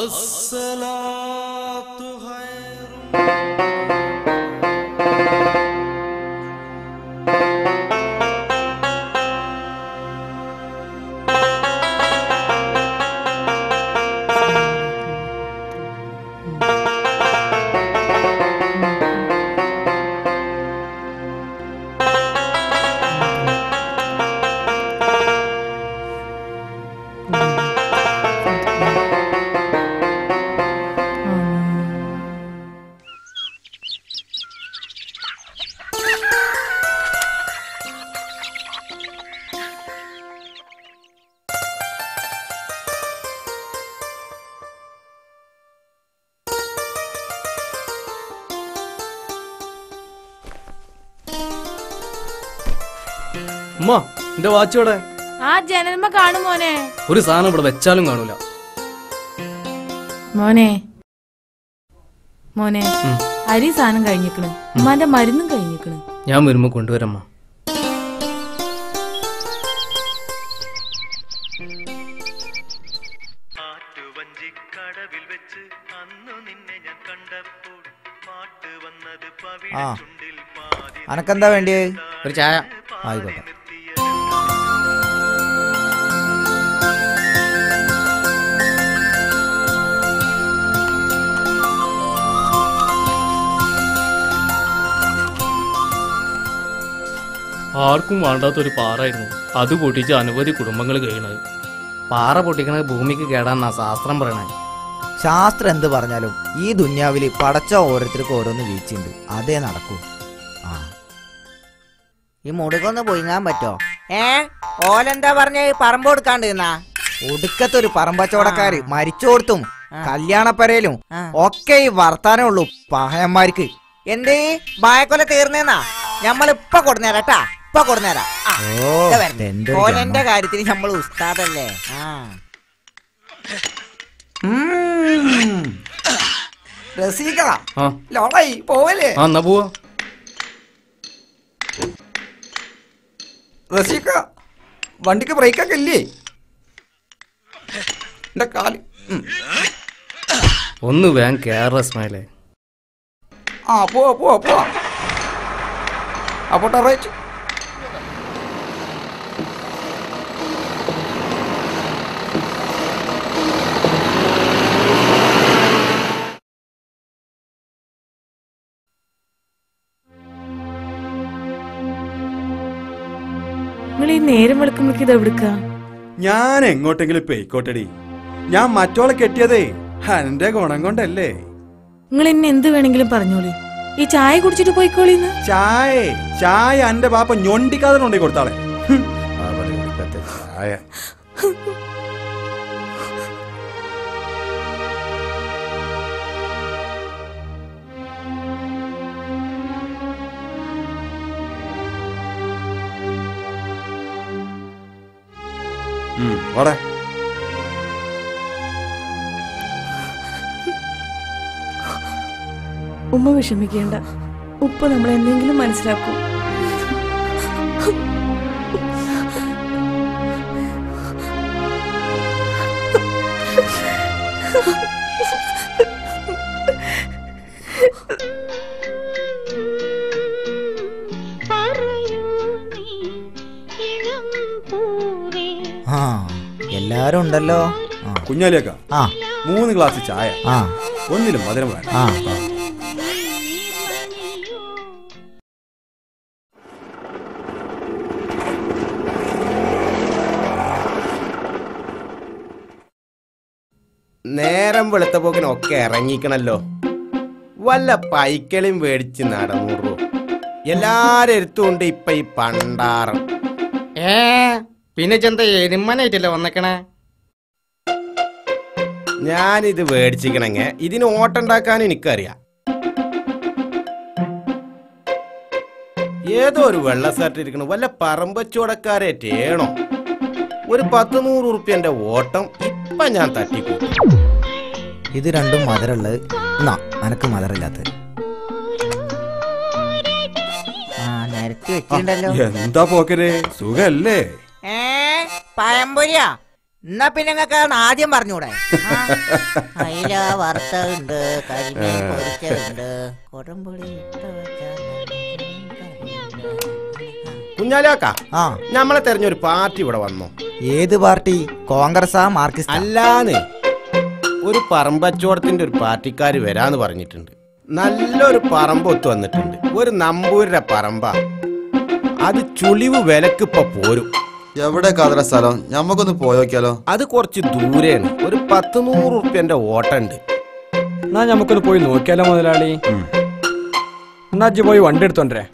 الصلاة خير അമ്മ എന്റെ വാച്ച് ഇവിടെ ആ ജനൽമ കാണും മോനെ ഒരു സാധനം ഇവിടെ വെച്ചാലും കാണൂല മോനെ മോനെ ഉം. അരി സാധനം കഴിഞ്ഞിക്കണ് ഉമ്മാന്റെ മരുന്നും കഴിഞ്ഞിക്കണ് ഞാൻ വരുമ്പോ കൊണ്ടുവരമ്മ ആറ്റുവഞ്ചിക്കടവിൽ വെച്ച് അന്നു നിന്നെ ഞാൻ കണ്ടപ്പോൾ പാട്ട് വന്നത് ആ പവിഴച്ചുണ്ടിൽ പാതി അനക്കെന്താ വേണ്ടിയേ ഒരു ചായ ആയിക്കോട്ടെ ആർക്കും വേണ്ടാത്ത ഒരു പാറായിരുന്നു അത് പൊട്ടിച്ച് അനവധി കുടുംബങ്ങൾ കഴിയണത് പാറ പൊട്ടിക്കണത് ഭൂമിക്ക് കേടാന്നാ ശാസ്ത്രം പറയണേ ശാസ്ത്രം എന്ത് പറഞ്ഞാലും ഈ ദുന്യാവില് പടച്ച ഓരോരുത്തർക്കും ഓരോന്ന് വീഴ്ചയുണ്ട് അതേ നടക്കൂ ആ ഈ മുടുകൊന്ന് പൊയ്ങ്ങാൻ പറ്റോ ഏ ഓലെന്താ പറഞ്ഞ പറമ്പ് കൊടുക്കാണ്ട് നിന്നാ ഒടുക്കത്തെ ഒരു പറമ്പച്ചവടക്കാര് മരിച്ചോടത്തും കല്യാണപ്പരയിലും ആ. ഒക്കെ ഈ വർത്താനേ ഉള്ളൂ പഹയന്മാർക്ക് എന്തേ ബായക്കൊല തീർന്നേന്നാ ഞമ്മളിപ്പൊ കൊടുന്നേരാട്ടാ ഇപ്പൊ കൊടുന്നേരാ ആ, ഓ ഇതാ വരുന്നെ. എന്തൊരു ഓലെന്റെ ജന്മം. കാര്യത്തിന് നമ്മൾ ഉസ്താദല്ലേ ആ റസീക ആ ലോളായി പോവല്ലേ ആ എന്നാ പോവാ റസീക വണ്ടിക്ക് ബ്രേക്കൊക്കെ ഇല്ലേ എന്റെ കാല് ഉം. ഒന്ന് വേഗം കേറ സ്മൈലേ ആ പോവാ പോവാ പോവാ അപ്പോട്ടെ റൈറ്റ് നിങ്ങൾ ഈ നേരം വെളുക്കുമ്പോഴേക്ക് ഇത് എവിടുക്ക ഞാൻ എങ്ങോട്ടെങ്കിലും പെയ്ക്കോട്ടെടി ഞാൻ മറ്റോളെ കെട്ടിയതേ എന്റെ ഗുണം കൊണ്ടല്ലേ നിങ്ങൾ എന്നെ എന്ത് വേണമെങ്കിലും പറഞ്ഞോളി ഈ ചായ കുടിച്ചിട്ട് പോയിക്കോളിന്ന് ചായ ചായ എന്റെ ബാപ്പ ഞൊണ്ടിക്കാതെ കൊണ്ടേ കൊടുത്താളെ ഹും. അവളെ ഇവിടുത്തെ ചായ ഉം, വാടാ ഉമ്മ വിഷമിക്കേണ്ട ഉപ്പ നമ്മൾ എന്തെങ്കിലും മനസ്സിലാക്കും ആ എല്ലാരും ഉണ്ടല്ലോ ആ കുഞ്ഞാലിയൊക്ക ആ മൂന്ന് ഗ്ലാസ് ചായ ആ ഒന്നിലും മധുരം വേണം ആ നേരം വെളുത്തപ്പോക്കിനൊക്കെ ഇറങ്ങിക്കണല്ലോ വല്ല പൈക്കളിയും മേടിച്ച് നടന്നൂറു എല്ലാരും എടുത്തുകൊണ്ട് ഇപ്പൊ ഈ പണ്ടാറം ഏ പിന്നെ ചെന്ത എരുമനായിട്ടല്ലേ വന്നേക്കണേ ഞാനിത് മേടിച്ചിക്കണങ്ങ ഇതിന് ഓട്ടുണ്ടാക്കാൻ എനിക്കറിയാം ഏതോ ഒരു വെള്ള ഷർട്ട് ഇരിക്കണം വല്ല പറമ്പച്ചോടക്കാരേറ്റേണോ ഒരു പത്ത് നൂറ് ഉറുപ്പ്യന്റെ ഓട്ടം ഇപ്പൊ ഞാൻ തട്ടിക്കൂട്ടി ഇത് രണ്ടും മധുരമുള്ളത് എന്നാ അനക്ക് മധുരമില്ലാത്തത് ആ നിരത്തി വെച്ചിട്ടുണ്ടല്ലോ എന്താ പോക്കരെ സുഖല്ലേ ഏ പഴംപൊരിയാ എന്നാ പിന്നെ നിങ്ങൾക്ക് ആദ്യം പറഞ്ഞൂടെ ആ, അയില വറുത്തുണ്ട് കരിമീൻ പൊരിച്ചുണ്ട് കൊടംപുളി ഇട്ട് വെച്ച കുഞ്ഞാലാക്ക ആ നമ്മളെ തെരഞ്ഞൊരു പാർട്ടി ഇവിടെ വന്നോ ഏത് പാർട്ടി കോൺഗ്രസാ മാർക്സിസ്റ്റ് അല്ലാന്ന് ഒരു പറമ്പച്ചോടത്തിന്റെ ഒരു പാർട്ടിക്കാർ വരാന്ന് പറഞ്ഞിട്ടുണ്ട് നല്ലൊരു പറമ്പ് ഒത്തു വന്നിട്ടുണ്ട് ഒരു നമ്പൂരിന്റെ പറമ്പ അത് ചുളിവ് വിലക്ക് ഇപ്പൊ പോരും എവിടെ കാതറ സ്ഥലം ഞമ്മക്കൊന്ന് പോയോക്കിയാലോ അത് കുറച്ച് ദൂരെയാണ് ഒരു പത്ത് നൂറ് ഉറുപ്പ്യന്റെ ഓട്ടുണ്ട് എന്നാ നമുക്കൊന്ന് പോയി നോക്കിയാലോ മുതലാളി എന്നാ അജ്ജ് പോയി വണ്ടി എടുത്തോണ്ടേ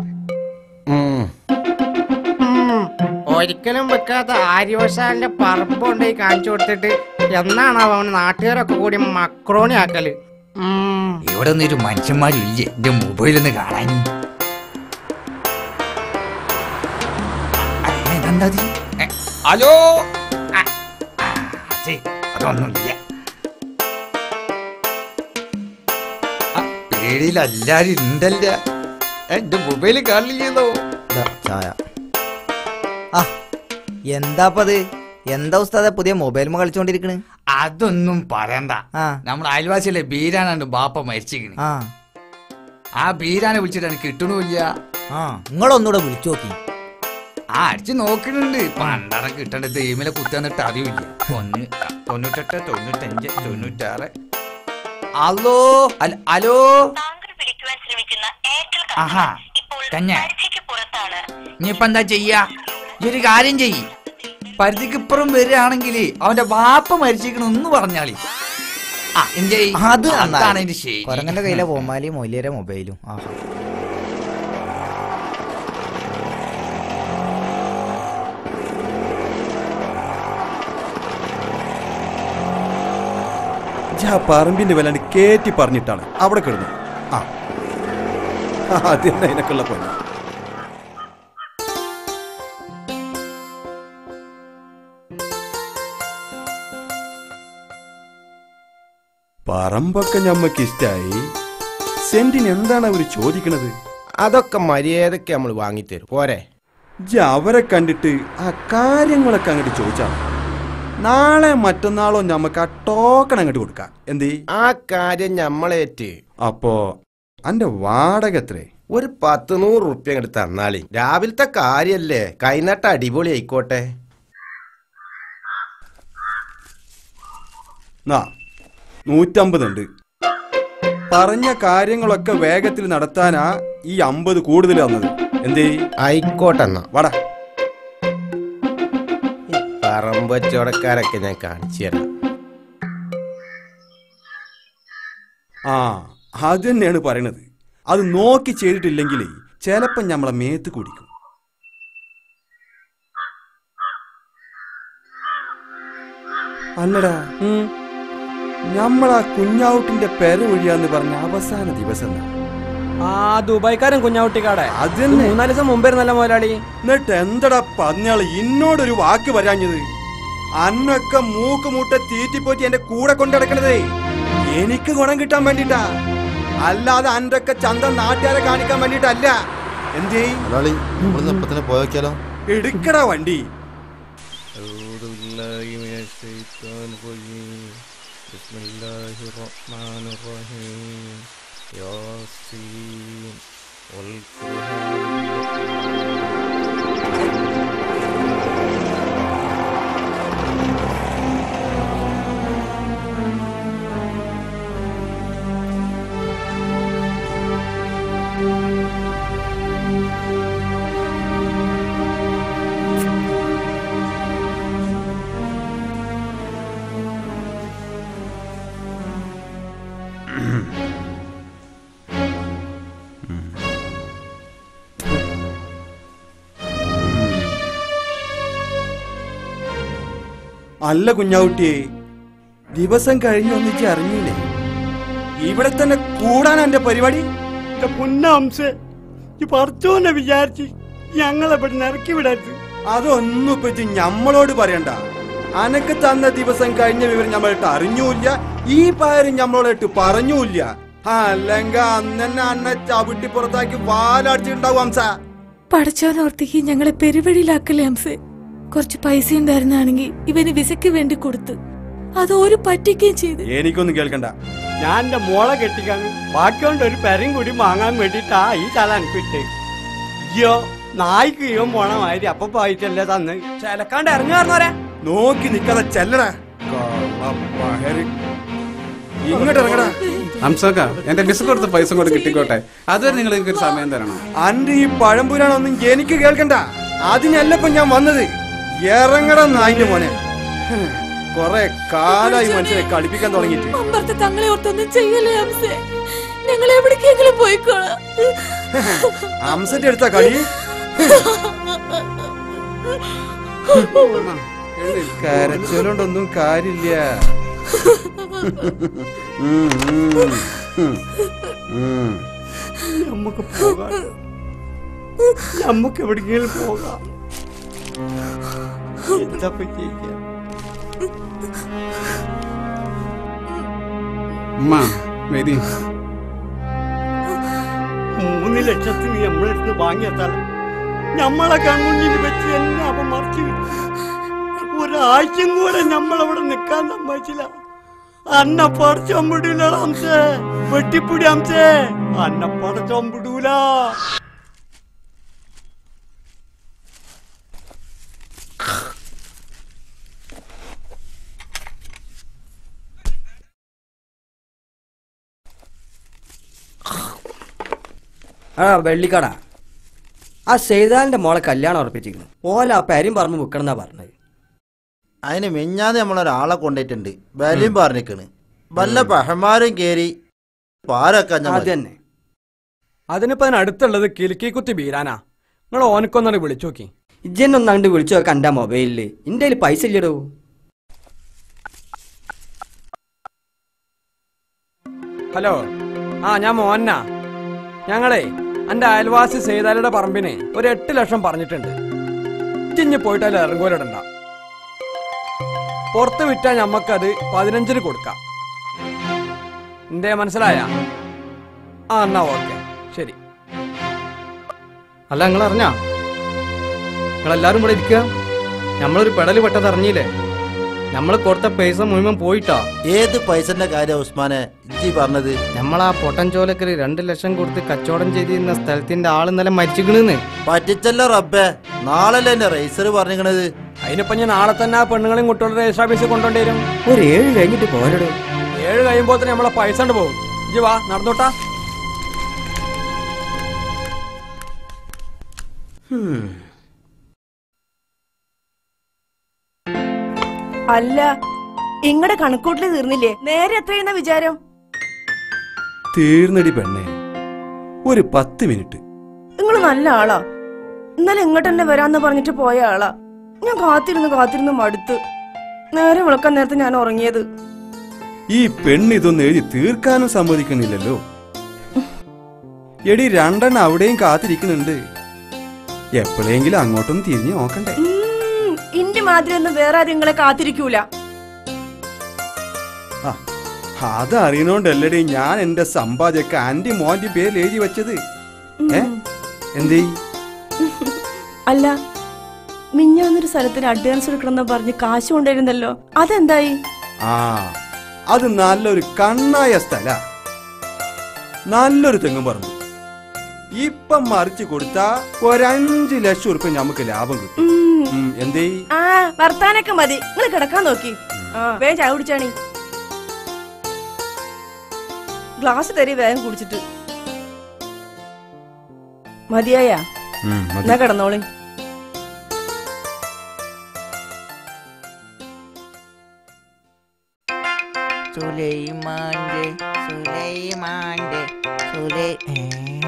ഒരിക്കലും വെക്കാത്ത ആര്യവശാലിന്റെ പറമ്പ് കൊണ്ടുപോയി കാണിച്ചു കൊടുത്തിട്ട് എന്നാണ് അവൻ നാട്ടുകാരൊക്കെ കൂടി മക്രോണി ആക്കല് ഉം. ഇവിടെ ഒന്നും ഒരു മനുഷ്യന്മാരും ഇല്ലേ എന്റെ മൊബൈലിൽ നിന്ന് കാണാൻ ആ, ഇതെന്താ ഇത്? ഏ, ഹലോ ആ, ആ, ഛെ, അതൊന്നുമില്ല ആ, പേടിയിൽ എല്ലാരും ഉണ്ടല്ല ഏ, എന്റെ മൊബൈല് കാണില്ലല്ലോ ദാ, ചായ ആ എന്താപ്പത് എന്താ ഉസ്താദെ പുതിയ മൊബൈൽ കളിച്ചോണ്ടിരിക്കണ് അതൊന്നും പറയണ്ട ആ നമ്മുടെ അയൽവാസിയിലെ ബീരാനാണ്ട് ബാപ്പ മരിച്ചിരിക്കണ് ആ ആ ബീരാനെ വിളിച്ചിട്ട് എനിക്ക് കിട്ടണില്ല ആ നിങ്ങളൊന്നുകൂടെ വിളിച്ചു നോക്കി ആ അടിച്ച് നോക്കുന്നുണ്ട് പണ്ടറ കിട്ടേണ്ട ദൈവമിലെ കുത്തിന്നിട്ട് അറിയില്ല ഒന്ന് തൊണ്ണൂറ്റെട്ട് തൊണ്ണൂറ്റഞ്ച് തൊണ്ണൂറ്റാറ് ഹലോ ഹല- ഹലോ ആഹാ തന്നെ ഇനിയിപ്പോ എന്താ ചെയ്യാ ഈ ഒരു കാര്യം ചെയ്യ് പരിധിക്ക് ഇപ്പുറം വരികയാണെങ്കിൽ അവന്റെ വാപ്പ മരിച്ചിരിക്കണ ഒന്ന് പറഞ്ഞാളി ആ എന്ത് ചെയ്യ്? അത് അതാണ് എന്റെ ശരി കൊരങ്ങന്റെ കയ്യിലെ കോമാലി മൊയ്ലിയരെ മൊബൈലും ആഹാ ആ പറമ്പിന്റെ വിലാണ്ട് കേറ്റി പറഞ്ഞിട്ടാണ് അവിടെ കിടന്നു ആ അത് തന്നെ അതിനൊക്കെയുള്ള പണി പറമ്പൊക്കെ ഞമ്മക്ക് ഇഷ്ടായി സെന്റിന് എന്താണ് അവർ ചോദിക്കണത് അതൊക്കെ മര്യാദക്ക് നമ്മൾ വാങ്ങിത്തരും പോരെ ഇജ്ജ് അവരെ കണ്ടിട്ട് ആ കാര്യങ്ങളൊക്കെ അങ്ങോട്ട് ചോദിച്ചാണ് നാളെ മറ്റന്നാളോ ഞമ്മക്ക് ആ ടോക്കൺ അങ്ങോട്ട് കൊടുക്കാം എന്തേ ആ കാര്യം ഞമ്മളേറ്റ് അപ്പോ അന്റെ വാടക എത്രേ ഒരു പത്ത് നൂറ് റുപ്യ അങ്ങോട്ട് തന്നാളി രാവിലത്തെ കാര്യല്ലേ കൈനട്ട അടിപൊളി ആയിക്കോട്ടെ നാ നൂറ്റമ്പതുണ്ട് പറഞ്ഞ കാര്യങ്ങളൊക്കെ വേഗത്തിൽ നടത്താനാ ഈ അമ്പത് കൂടുതൽ തന്നത് എന്തേ ആയിക്കോട്ടെ എന്നാ വാടാ പറമ്പച്ചോടക്കാരൊക്കെ ഞാൻ കാണിച്ചു തരാം ആ അത് തന്നെയാണ് പറയണത് അത് നോക്കി ചെയ്തിട്ടില്ലെങ്കിൽ ചിലപ്പം ഞമ്മളെ മേത്ത് കുടിക്കും അല്ലടാ ഞമ്മളാ കുഞ്ഞാവുട്ടിന്റെ പെര ഒഴിയാന്ന് പറഞ്ഞ അവസാന ദിവസം എന്നാ. ആ ദുബായ്ക്കാരൻ കുഞ്ഞാവുട്ടിക്കാടെ അത് തന്നെ മൂന്നാല് ദിവസം മുമ്പായിരുന്നല്ലോ മുതലാളി എന്നിട്ട് എന്തടാ പറഞ്ഞാള് ഇന്നോടൊരു വാക്ക് പറയാഞ്ഞത് അന്നൊക്കെ മൂക്ക് മൂട്ട തീറ്റിപ്പോറ്റി എന്റെ കൂടെ കൊണ്ടടക്കണതേ എനിക്ക് ഗുണം കിട്ടാൻ വേണ്ടിട്ടാ അല്ലാതെ അന്റൊക്കെ ചന്തം നാട്ടുകാരെ കാണിക്കാൻ വേണ്ടിട്ടല്ല എന്തേ മുതലാളി നമ്മളിന്ന് ഇപ്പൊ തന്നെ പോയോക്കിയാലോ എടുക്കടാ വണ്ടി أعوذ بالله من الشيطان الرجيم بسم الله الرحمن الرحيم ياسين والقرآن അല്ല കുഞ്ഞാവുട്ടിയെ ദിവസം കഴിഞ്ഞ് ഒന്നിച്ച് അറിഞ്ഞില്ലേ ഇവിടെ തന്നെ കൂടാൻ എന്റെ പരിപാടി പൊന്നംസേ ഈ പറച്ചോന്നെ വിചാരിച്ച് ഞങ്ങളെ ഇവിടെ ഇറക്കി വിടരുത് അതൊന്നും ഇപ്പൊ ഇജ്ജ് ഞമ്മളോട് പറയണ്ട അനക്ക് തന്ന ദിവസം കഴിഞ്ഞ വിവരം ഞമ്മളിട്ട് അറിഞ്ഞൂല്ല ഈ പാരും ഞമ്മളോട്ട് പറഞ്ഞൂല്ല അല്ലെങ്ക അന്നെ അന്നെ ചവിട്ടി പുറത്താക്കി വാലടിച്ചിട്ടുണ്ടാവും ഹംസ പഠിച്ചവനോർത്തേക്ക് ഞങ്ങളെ പെരുവഴിയിലാക്കല്ലേ ഹംസേ കുറച്ച് പൈസ ഉണ്ടായിരുന്നാണെങ്കിൽ ഇവന് വിസയ്ക്ക് വേണ്ടി കൊടുത്ത് അത് ഒരു പറ്റിക്കുകയും ചെയ്ത് എനിക്കൊന്നും കേൾക്കണ്ട ഞാൻ എന്റെ മോളെ കെട്ടിക്കാൻ ബാക്കിയുണ്ട് ഒരു പെരയും കൂടി വാങ്ങാൻ വേണ്ടിട്ടാ ഈ തല അനക്കിട്ട് അയ്യോ നായ്ക്ക് ഇവൻ പോണ മാതിരി അപ്പൊ പോയിട്ടല്ലേ തന്ന് ചിലക്കാണ്ട് ഇറങ്ങുവാർന്നോരെ നോക്കി നിക്കാതെ ചെല്ലടാ ഇങ്ങോട്ട് ഇറങ്ങടാ ഹംസക്ക എന്റെ മിസ് കൊടുത്ത പൈസ കൂടെ കിട്ടിക്കോട്ടെ അതുവരെ നിങ്ങൾ എനിക്ക് ഒരു സമയം തരണം അന്റെ ഈ പഴംപുരാണൊന്നും എനിക്ക് കേൾക്കണ്ട അതിനല്ല ഇപ്പൊ ഞാൻ വന്നത് ഇറങ്ങടാ നായിന്റെ മോനെ കൊറേ കാലായി മനുഷ്യരെ കളിപ്പിക്കാൻ തുടങ്ങിയിട്ട് അമ്പർത്ത് തങ്ങളെ ഓർത്തൊന്നും ചെയ്യല്ലേ ഹംസേ ഞങ്ങൾ എവിടേക്കെങ്കിലും പോയിക്കോളാം അംസന്റെ അടുത്ത കളി കരച്ചോലോണ്ടൊന്നും കാര്യമില്ല ഉം, ഉം, ഉം, ഉം. നമുക്ക് പോകാം നമുക്ക് എവിടെയെങ്കിലും പോകാം എന്താ ചെയ്യാ ഉമ്മ വരി മൂന്ന് ലക്ഷത്തിന് നമ്മളെടുത്ത് വാങ്ങിയെത്താൽ നമ്മളെ കൺമുന്നിൽ വെച്ച് എന്നെ അവൻ മറിച്ചു വിട്ടു. ഒരാഴ്ചയും കൂടെ നമ്മളവിടെ നിൽക്കാൻ സമ്മതിച്ചില്ല അന്ന പടച്ചോൻ വിടൂല ഹംസേ വെട്ടിപ്പിടി ഹംസേ അന്ന പടച്ചോൻ വിടൂല ആ വെള്ളിക്കട ആ സെയ്താലിന്റെ മോളെ കല്യാണം ഉറപ്പിച്ചിരിക്കുന്നു ഓല ആ പേരും പറമ്പ് വിൽക്കണമെന്നാ പറഞ്ഞത് അതിന് മിഞ്ഞാന്ന് നമ്മളൊരാളെ കൊണ്ടിട്ടുണ്ട് ബലിയും പറഞ്ഞിക്കണ് വല്ല പഹന്മാരും കേറി പാരൊക്കെ അത് തന്നെ അതിനിപ്പോ അതിന് അടുത്തുള്ളത് കിലുക്കി കുത്തി ബീരാനാ നിങ്ങൾ ഓനക്കൊന്നാണ് വിളിച്ചു നോക്കി ഇജ്ജെന്നൊന്നാണ്ട് വിളിച്ചു നോക്കാം എൻ്റെ മൊബൈലില് എൻ്റെ കയ്യിൽ പൈസ ഇല്ലടോ ഹലോ ആ ഞാൻ മോഹന്നാ ഞങ്ങളെ എൻ്റെ അയൽവാസി സേതാലയുടെ പറമ്പിന് ഒരു എട്ട് ലക്ഷം പറഞ്ഞിട്ടുണ്ട് ഇജ്ജിഞ്ഞ് പോയിട്ട് അതിൽ ഇറങ്ങോലിടണ്ട പുറത്ത് വിറ്റാൽ ഞമ്മക്കത് പതിനഞ്ചിന് കൊടുക്കാം എന്തേ മനസ്സിലായ ആ എന്നാ ഓക്കെ ശരി അല്ല നിങ്ങൾ അറിഞ്ഞാ നിങ്ങളെല്ലാരും ഇവിടെ ഇരിക്കുക നമ്മളൊരു പെടല് പെട്ടത് അറിഞ്ഞില്ലേ നമ്മൾ കൊടുത്ത പൈസ മുഴുവൻ പോയിട്ടാ ഏത് പൈസന്റെ കാര്യം ഉസ്മാനെ ഇജ്ജി പറഞ്ഞത് നമ്മളാ പൊട്ടൻ ചോലക്കര് രണ്ട് ലക്ഷം കൊടുത്ത് കച്ചവടം ചെയ്തിരുന്ന സ്ഥലത്തിന്റെ ആള് ഇന്നലെ മരിച്ചിക്കണെന്ന് പറ്റിച്ചല്ലോ റബ്ബേ നാളല്ലേ എന്റെ റേസർ പറഞ്ഞിക്കണത് അതിനിപ്പോ ഞാൻ നാളെ തന്നെ ആ പെണ്ണുങ്ങളെയും കുട്ടികളുടെ രജിസ്റ്റർ ഓഫീസിൽ കൊണ്ടുവണ്ടി വരും ഒരു ഏഴ് കഴിഞ്ഞിട്ട് പോരടോ ഏഴ് കഴിയുമ്പോ തന്നെ നമ്മളെ പൈസ കൊണ്ട് പോകും ഇജ്ജ് വാ നടന്നോട്ടാ അല്ല ഇങ്ങടെ കണക്കൂട്ടില് തീർന്നില്ലേ നേരെ എത്രയെന്ന വിചാരം തീർന്നടി പെണ്ണെ ഒരു പത്ത് മിനിറ്റ് നിങ്ങൾ നല്ല ആളാ ഇന്നലെ ഇങ്ങോട്ട് തന്നെ വരാന്ന് പറഞ്ഞിട്ട് പോയ ആളാ ഞാൻ കാത്തിരുന്ന് കാത്തിരുന്ന് മടുത്ത് നേരെ വിളക്കാൻ നേരത്തെ ഞാൻ ഉറങ്ങിയത് ഈ പെണ്ണ് ഇതൊന്നും എഴുതി തീർക്കാനും സമ്മതിക്കണില്ലല്ലോ എടി രണ്ടെണ്ണം അവിടെയും കാത്തിരിക്കുന്നുണ്ട് എപ്പോഴെങ്കിലും അങ്ങോട്ടൊന്നും തിരിഞ്ഞു നോക്കണ്ടേ ഉം, ഇന്റെ മാതിരി ഒന്നും വേറെ ആരും നിങ്ങളെ കാത്തിരിക്കൂല ആ അത് അറിയണോണ്ടല്ലടി ഞാൻ എന്റെ സമ്പാദ്യമൊക്കെ ആന്റി മോന്റെ പേരിൽ എഴുതി വെച്ചത് ഏ എന്തേ അല്ല മിഞ്ഞാന്നൊരു സ്ഥലത്തിന് അഡ്വാൻസ് എടുക്കണമെന്ന് പറഞ്ഞ് കാശ് കൊണ്ടുവരുന്നല്ലോ അതെന്തായി ആ അത് നല്ലൊരു കണ്ണായ സ്ഥല നല്ലൊരു തെങ്ങും പറമ്പ് ഇപ്പം മറിച്ച് കൊടുത്താ ഒരഞ്ചു ലക്ഷം ഉറുപ്പ്യ നമുക്ക് ലാഭം കിട്ടും ഉം. ഉം, എന്തേ ആ വർത്താനൊക്കെ മതി നിങ്ങൾ കിടക്കാൻ നോക്കി ആ വേഗം ചായ കുടിച്ചാണി ഗ്ലാസ് തരി വേഗം കുടിച്ചിട്ട് മതിയായ ഉം, മതി. എന്നാ കിടന്നോളി സുലൈമാന്റെ സുലൈമാന്റെ സുലൈ ഏ?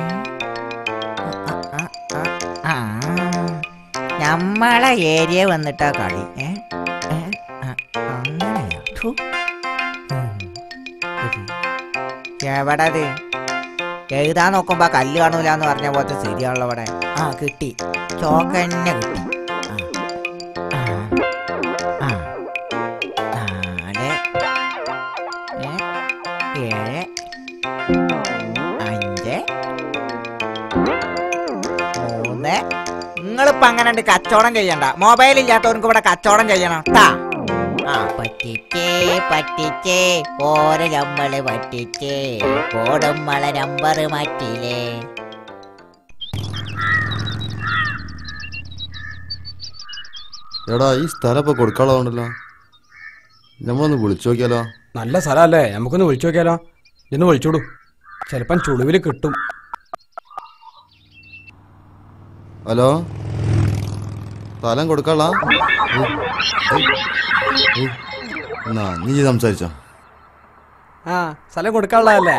ആ, ആ, ആ, ആ. നമ്മളെ ഏരിയ വന്നിട്ടാ കളി ഏ ഏ? ആ, അങ്ങനെയാ ഥു. ഉം. ശരി. എവിടത് എഴുതാൻ നോക്കുമ്പോ കല്ല് കാണൂല എന്ന് പറഞ്ഞ പോലത്തെ ശരിയാണല്ലോ ഇവിടെ ആ കിട്ടി ചോക്ക് തന്നെ കിട്ടി ആ. ആ. ആ. നാല് ഏ? ഏഴ് അഞ്ച് മൂന്ന് നിങ്ങൾ ഇപ്പൊ അങ്ങനെ ഉണ്ട് കച്ചവടം ചെയ്യണ്ട മൊബൈൽ ഇല്ലാത്തവർക്ക് ഇവിടെ കച്ചവടം ചെയ്യണം ട്ടാ ആ പറ്റിച്ചേ പറ്റിച്ചേ ഓരോ നമ്മള് പറ്റിച്ചേ കോടും മള നമ്പർ മാറ്റിയില്ലേ എടാ ഈ സ്ഥലം ഇപ്പൊ കൊടുക്കാനുള്ളതുണ്ടല്ലോ നമ്മളൊന്ന് വിളിച്ചു നോക്കിയാലോ നല്ല സ്ഥലമല്ലേ നമുക്കൊന്ന് വിളിച്ചു നോക്കിയാലോ ഇന്ന് വിളിച്ചോടൂ ചിലപ്പം ചുളിവിൽ കിട്ടും ഹലോ സ്ഥലം കൊടുക്കാളാ എന്നാ നീ സംസാരിച്ചോ ആ സ്ഥലം കൊടുക്കാനുള്ളതല്ലേ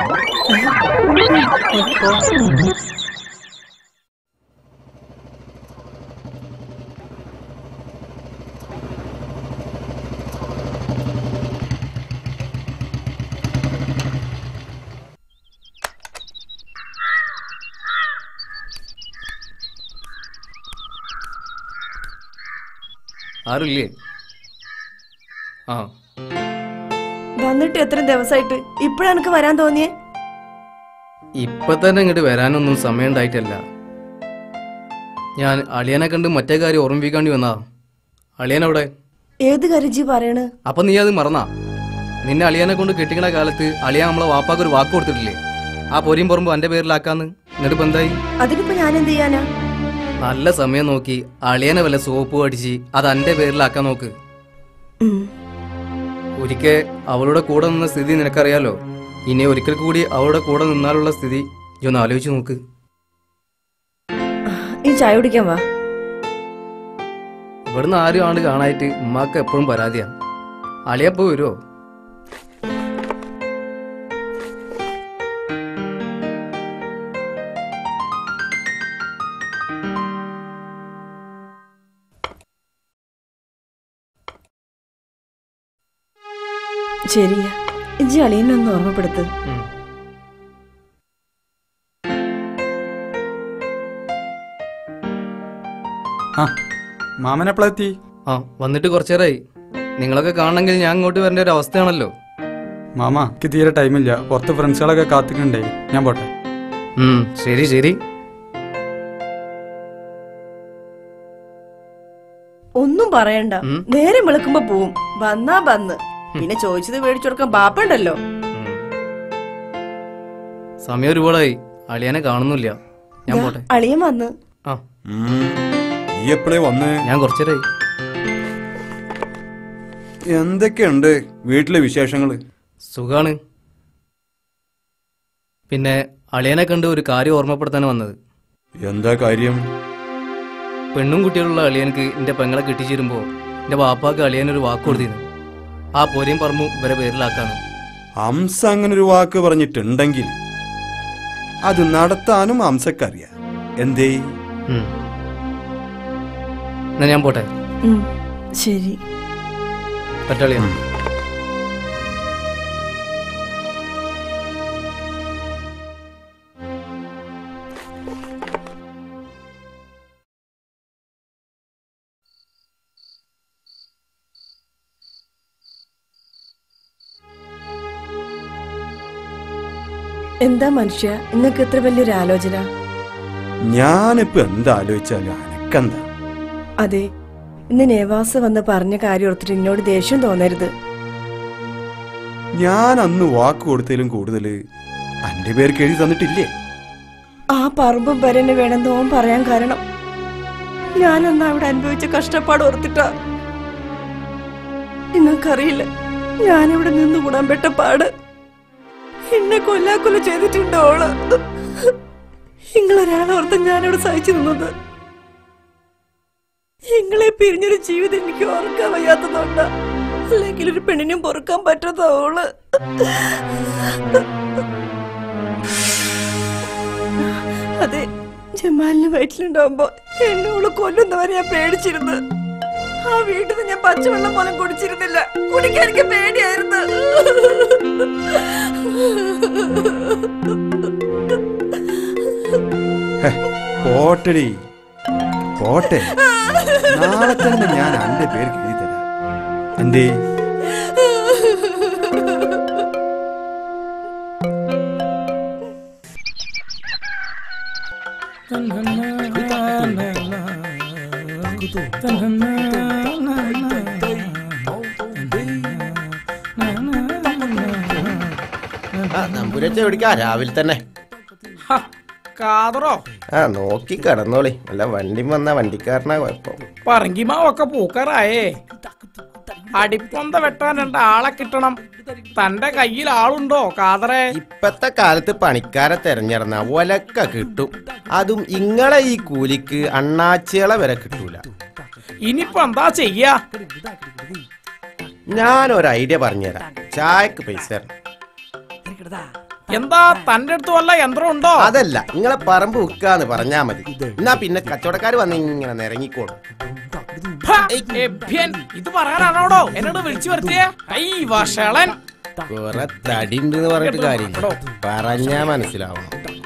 ആരുമില്ലേ ആ വന്നിട്ട് എത്ര ദിവസമായിട്ട് ഇപ്പഴാ എനിക്ക് വരാൻ തോന്നിയേ ഇപ്പൊ തന്നെ ഇങ്ങോട്ട് വരാനൊന്നും സമയം ഉണ്ടായിട്ടല്ല ഞാൻ അളിയനെ കണ്ട് മറ്റേ കാര്യം ഓർമ്മിപ്പിക്കാണ്ടി വന്നാ അളിയൻ അവിടെ ഏത് കാര്യം ജി പറയണ് അപ്പൊ നീ അത് മറന്നാ നിന്നെ അളിയനെ കൊണ്ട് കെട്ടിക്കണ കാലത്ത് അളിയ നമ്മളെ വാപ്പാക്ക് ഒരു വാക്ക് കൊടുത്തിട്ടില്ലേ ആ പൊരിയും പുറമ്പ് എന്റെ പേരിലാക്കാന്ന് എന്നിട്ട് ഇപ്പൊ എന്തായി അതിനിപ്പോ ഞാൻ എന്ത് ചെയ്യാനാ നല്ല സമയം നോക്കി അളിയനെ വല്ല സോപ്പ് അടിച്ച് അത് എന്റെ പേരിലാക്കാൻ നോക്ക് ഒരിക്കൽ അവളുടെ കൂടെ നിന്ന സ്ഥിതി നിനക്കറിയാലോ ഇനി ഒരിക്കൽ കൂടി അവളുടെ കൂടെ നിന്നാലുള്ള സ്ഥിതി നീ ഒന്ന് ആലോചിച്ച് നോക്ക് ഈ ചായ കുടിക്കാൻ വാ ഇവിടുന്ന് ആരും ആണ്ട് കാണായിട്ട് ഉമ്മാക്ക് എപ്പോഴും പരാതിയാ അളിയപ്പോ വരുമോ ശരിയാ ഇജ്ജി അളിയനെ ഒന്ന് ഓർമ്മപ്പെടുത്ത് ആ മാമനെപ്പോഴെത്തി ആ വന്നിട്ട് കുറച്ചേരായി നിങ്ങളൊക്കെ കാണണമെങ്കിൽ ഞാൻ അങ്ങോട്ട് വരേണ്ട ഒരു അവസ്ഥയാണല്ലോ മാമ എനിക്ക് തീരെ ടൈമില്ല പുറത്ത് ഫ്രണ്ട്സുകളൊക്കെ കാത്തിക്കണ്ടേ ഞാൻ പോട്ടെ ഉം, ശരി ശരി ഒന്നും പറയണ്ട നേരെ വെളുക്കുമ്പോ പോവും വന്നാ വന്ന് പിന്നെ ചോദിച്ചത് മേടിച്ചു കൊടുക്കാൻ ബാപ്പുണ്ടല്ലോ സമയം ഒരുപാടായി അളിയനെ കാണുന്നില്ല ഞാൻ ദാ, പോട്ടെ അളിയൻ വന്ന് ആ ഈ എപ്പോഴേ വന്നേ ഞാൻ കുറച്ചേരായി എന്തൊക്കെയുണ്ട് വീട്ടിലെ വിശേഷങ്ങള് സുഖാണ് പിന്നെ അളിയനെ കണ്ട് ഒരു കാര്യം ഓർമ്മപ്പെടുത്താൻ വന്നത് എന്താ കാര്യം പെണ്ണും കുട്ടികളുള്ള അളിയനക്ക് എന്റെ പെങ്ങളെ കെട്ടിച്ചേരുമ്പോ എന്റെ വാപ്പാക്ക് അളിയനൊരു വാക്ക് കൊടുത്തിരുന്നു ആ പൊരയും പറമ്പും ഇവരെ പേരിലാക്കാന്ന് ഹംസ അങ്ങനെ ഒരു വാക്ക് പറഞ്ഞിട്ടുണ്ടെങ്കിൽ അത് നടത്താനും ഹംസക്കറിയാം എന്തേ ഉം. എന്നാ ഞാൻ പോട്ടെ ഉം, ശരി പറ്റാളിയാ എന്താ മനുഷ്യ നിങ്ങൾക്ക് ഇത്ര വലിയൊരു ആലോചന ഞാനിപ്പോ എന്താ ആലോചിച്ചാലും അനക്കെന്താ അതെ ഇന്ന് നേവാസ് വന്ന് പറഞ്ഞ കാര്യം ഓർത്തിട്ട് എന്നോട് ദേഷ്യം തോന്നരുത് ഞാൻ അന്ന് വാക്ക് കൊടുത്തതിലും കൂടുതൽ അന്റെ പേർക്ക് എഴുതി തന്നിട്ടില്ലേ ആ പറമ്പും വരനെ വേണമെന്ന് ഓൻ പറയാൻ കാരണം ഞാൻ അന്ന് അവിടെ അനുഭവിച്ച കഷ്ടപ്പാട് ഓർത്തിട്ടാ നിങ്ങൾക്കറിയില്ല ഞാനിവിടെ നിന്ന് ഗുണം പെട്ട പാട് എന്നെ കൊല്ലാക്കൊല്ല ചെയ്തിട്ടുണ്ട് ഓള് നിങ്ങളൊരാളോർത്ത് ഞാനിവിടെ സഹിച്ചു നിന്നത് നിങ്ങളെ പിരിഞ്ഞൊരു ജീവിതം എനിക്ക് ഓർക്കാൻ വയ്യാത്തതുകൊണ്ടാ അല്ലെങ്കിൽ ഒരു പെണ്ണിനും പൊറുക്കാൻ പറ്റാത്ത ഓള് അതെ ജമാലിന് വയറ്റിലുണ്ടാവുമ്പോ എന്നോട് കൊല്ലുന്നവരെ ഞാൻ പേടിച്ചിരുന്നു ആ വീട്ടിൽ നിന്ന് ഞാൻ പച്ചവെള്ളം പോലും കുടിച്ചിരുന്നില്ല കുടിക്കാൻ എനിക്ക് പേടിയായിരുന്നു ഹെ, പോട്ടെടി പോട്ടെ നാളെ തന്നെ ഞാൻ അന്റെ പേർക്ക് എഴുതി തരാം എന്തേ നമ്പൂരച്ച എവിടേക്കാ രാവിലെ തന്നെ കാതറോ ആ നോക്കി കിടന്നോളി അല്ല വണ്ടി വന്ന വണ്ടിക്കാരനാ കുഴപ്പം പറങ്കിമാവൊക്കെ പൂക്കാറായേ അടിപ്പൊന്ത വെട്ടാൻ രണ്ട് ആളെ കിട്ടണം തന്റെ കയ്യിൽ ആളുണ്ടോ കാതറേ ഇപ്പത്തെ കാലത്ത് പണിക്കാരെ തെരഞ്ഞെടുന്ന ഒലക്ക കിട്ടും അതും ഇങ്ങളെ ഈ കൂലിക്ക് അണ്ണാച്ചികളെ വരെ കിട്ടൂല ഇനിയിപ്പോ എന്താ ചെയ്യാ ഞാനൊരു ഐഡിയ പറഞ്ഞുതരാം ചായക്ക് പൈസ തരണം. എന്താ തന്റെ അടുത്ത് വല്ല യന്ത്രം ഉണ്ടോ അതല്ല നിങ്ങളെ പറമ്പ് വിൽക്കാന്ന് പറഞ്ഞാ മതി എന്നാ പിന്നെ കച്ചവടക്കാർ വന്ന് ഇങ്ങനെ നിരങ്ങിക്കോളും ഹ, എഭ്യൻ, ഇത് പറയാനാണോടോ എന്നോട് വിളിച്ചു വരുത്തിയേ കൈ വഷളൻ കുറെ തടിണ്ട് എന്ന് പറഞ്ഞിട്ട് കാര്യമില്ല പറഞ്ഞാ മനസ്സിലാവണം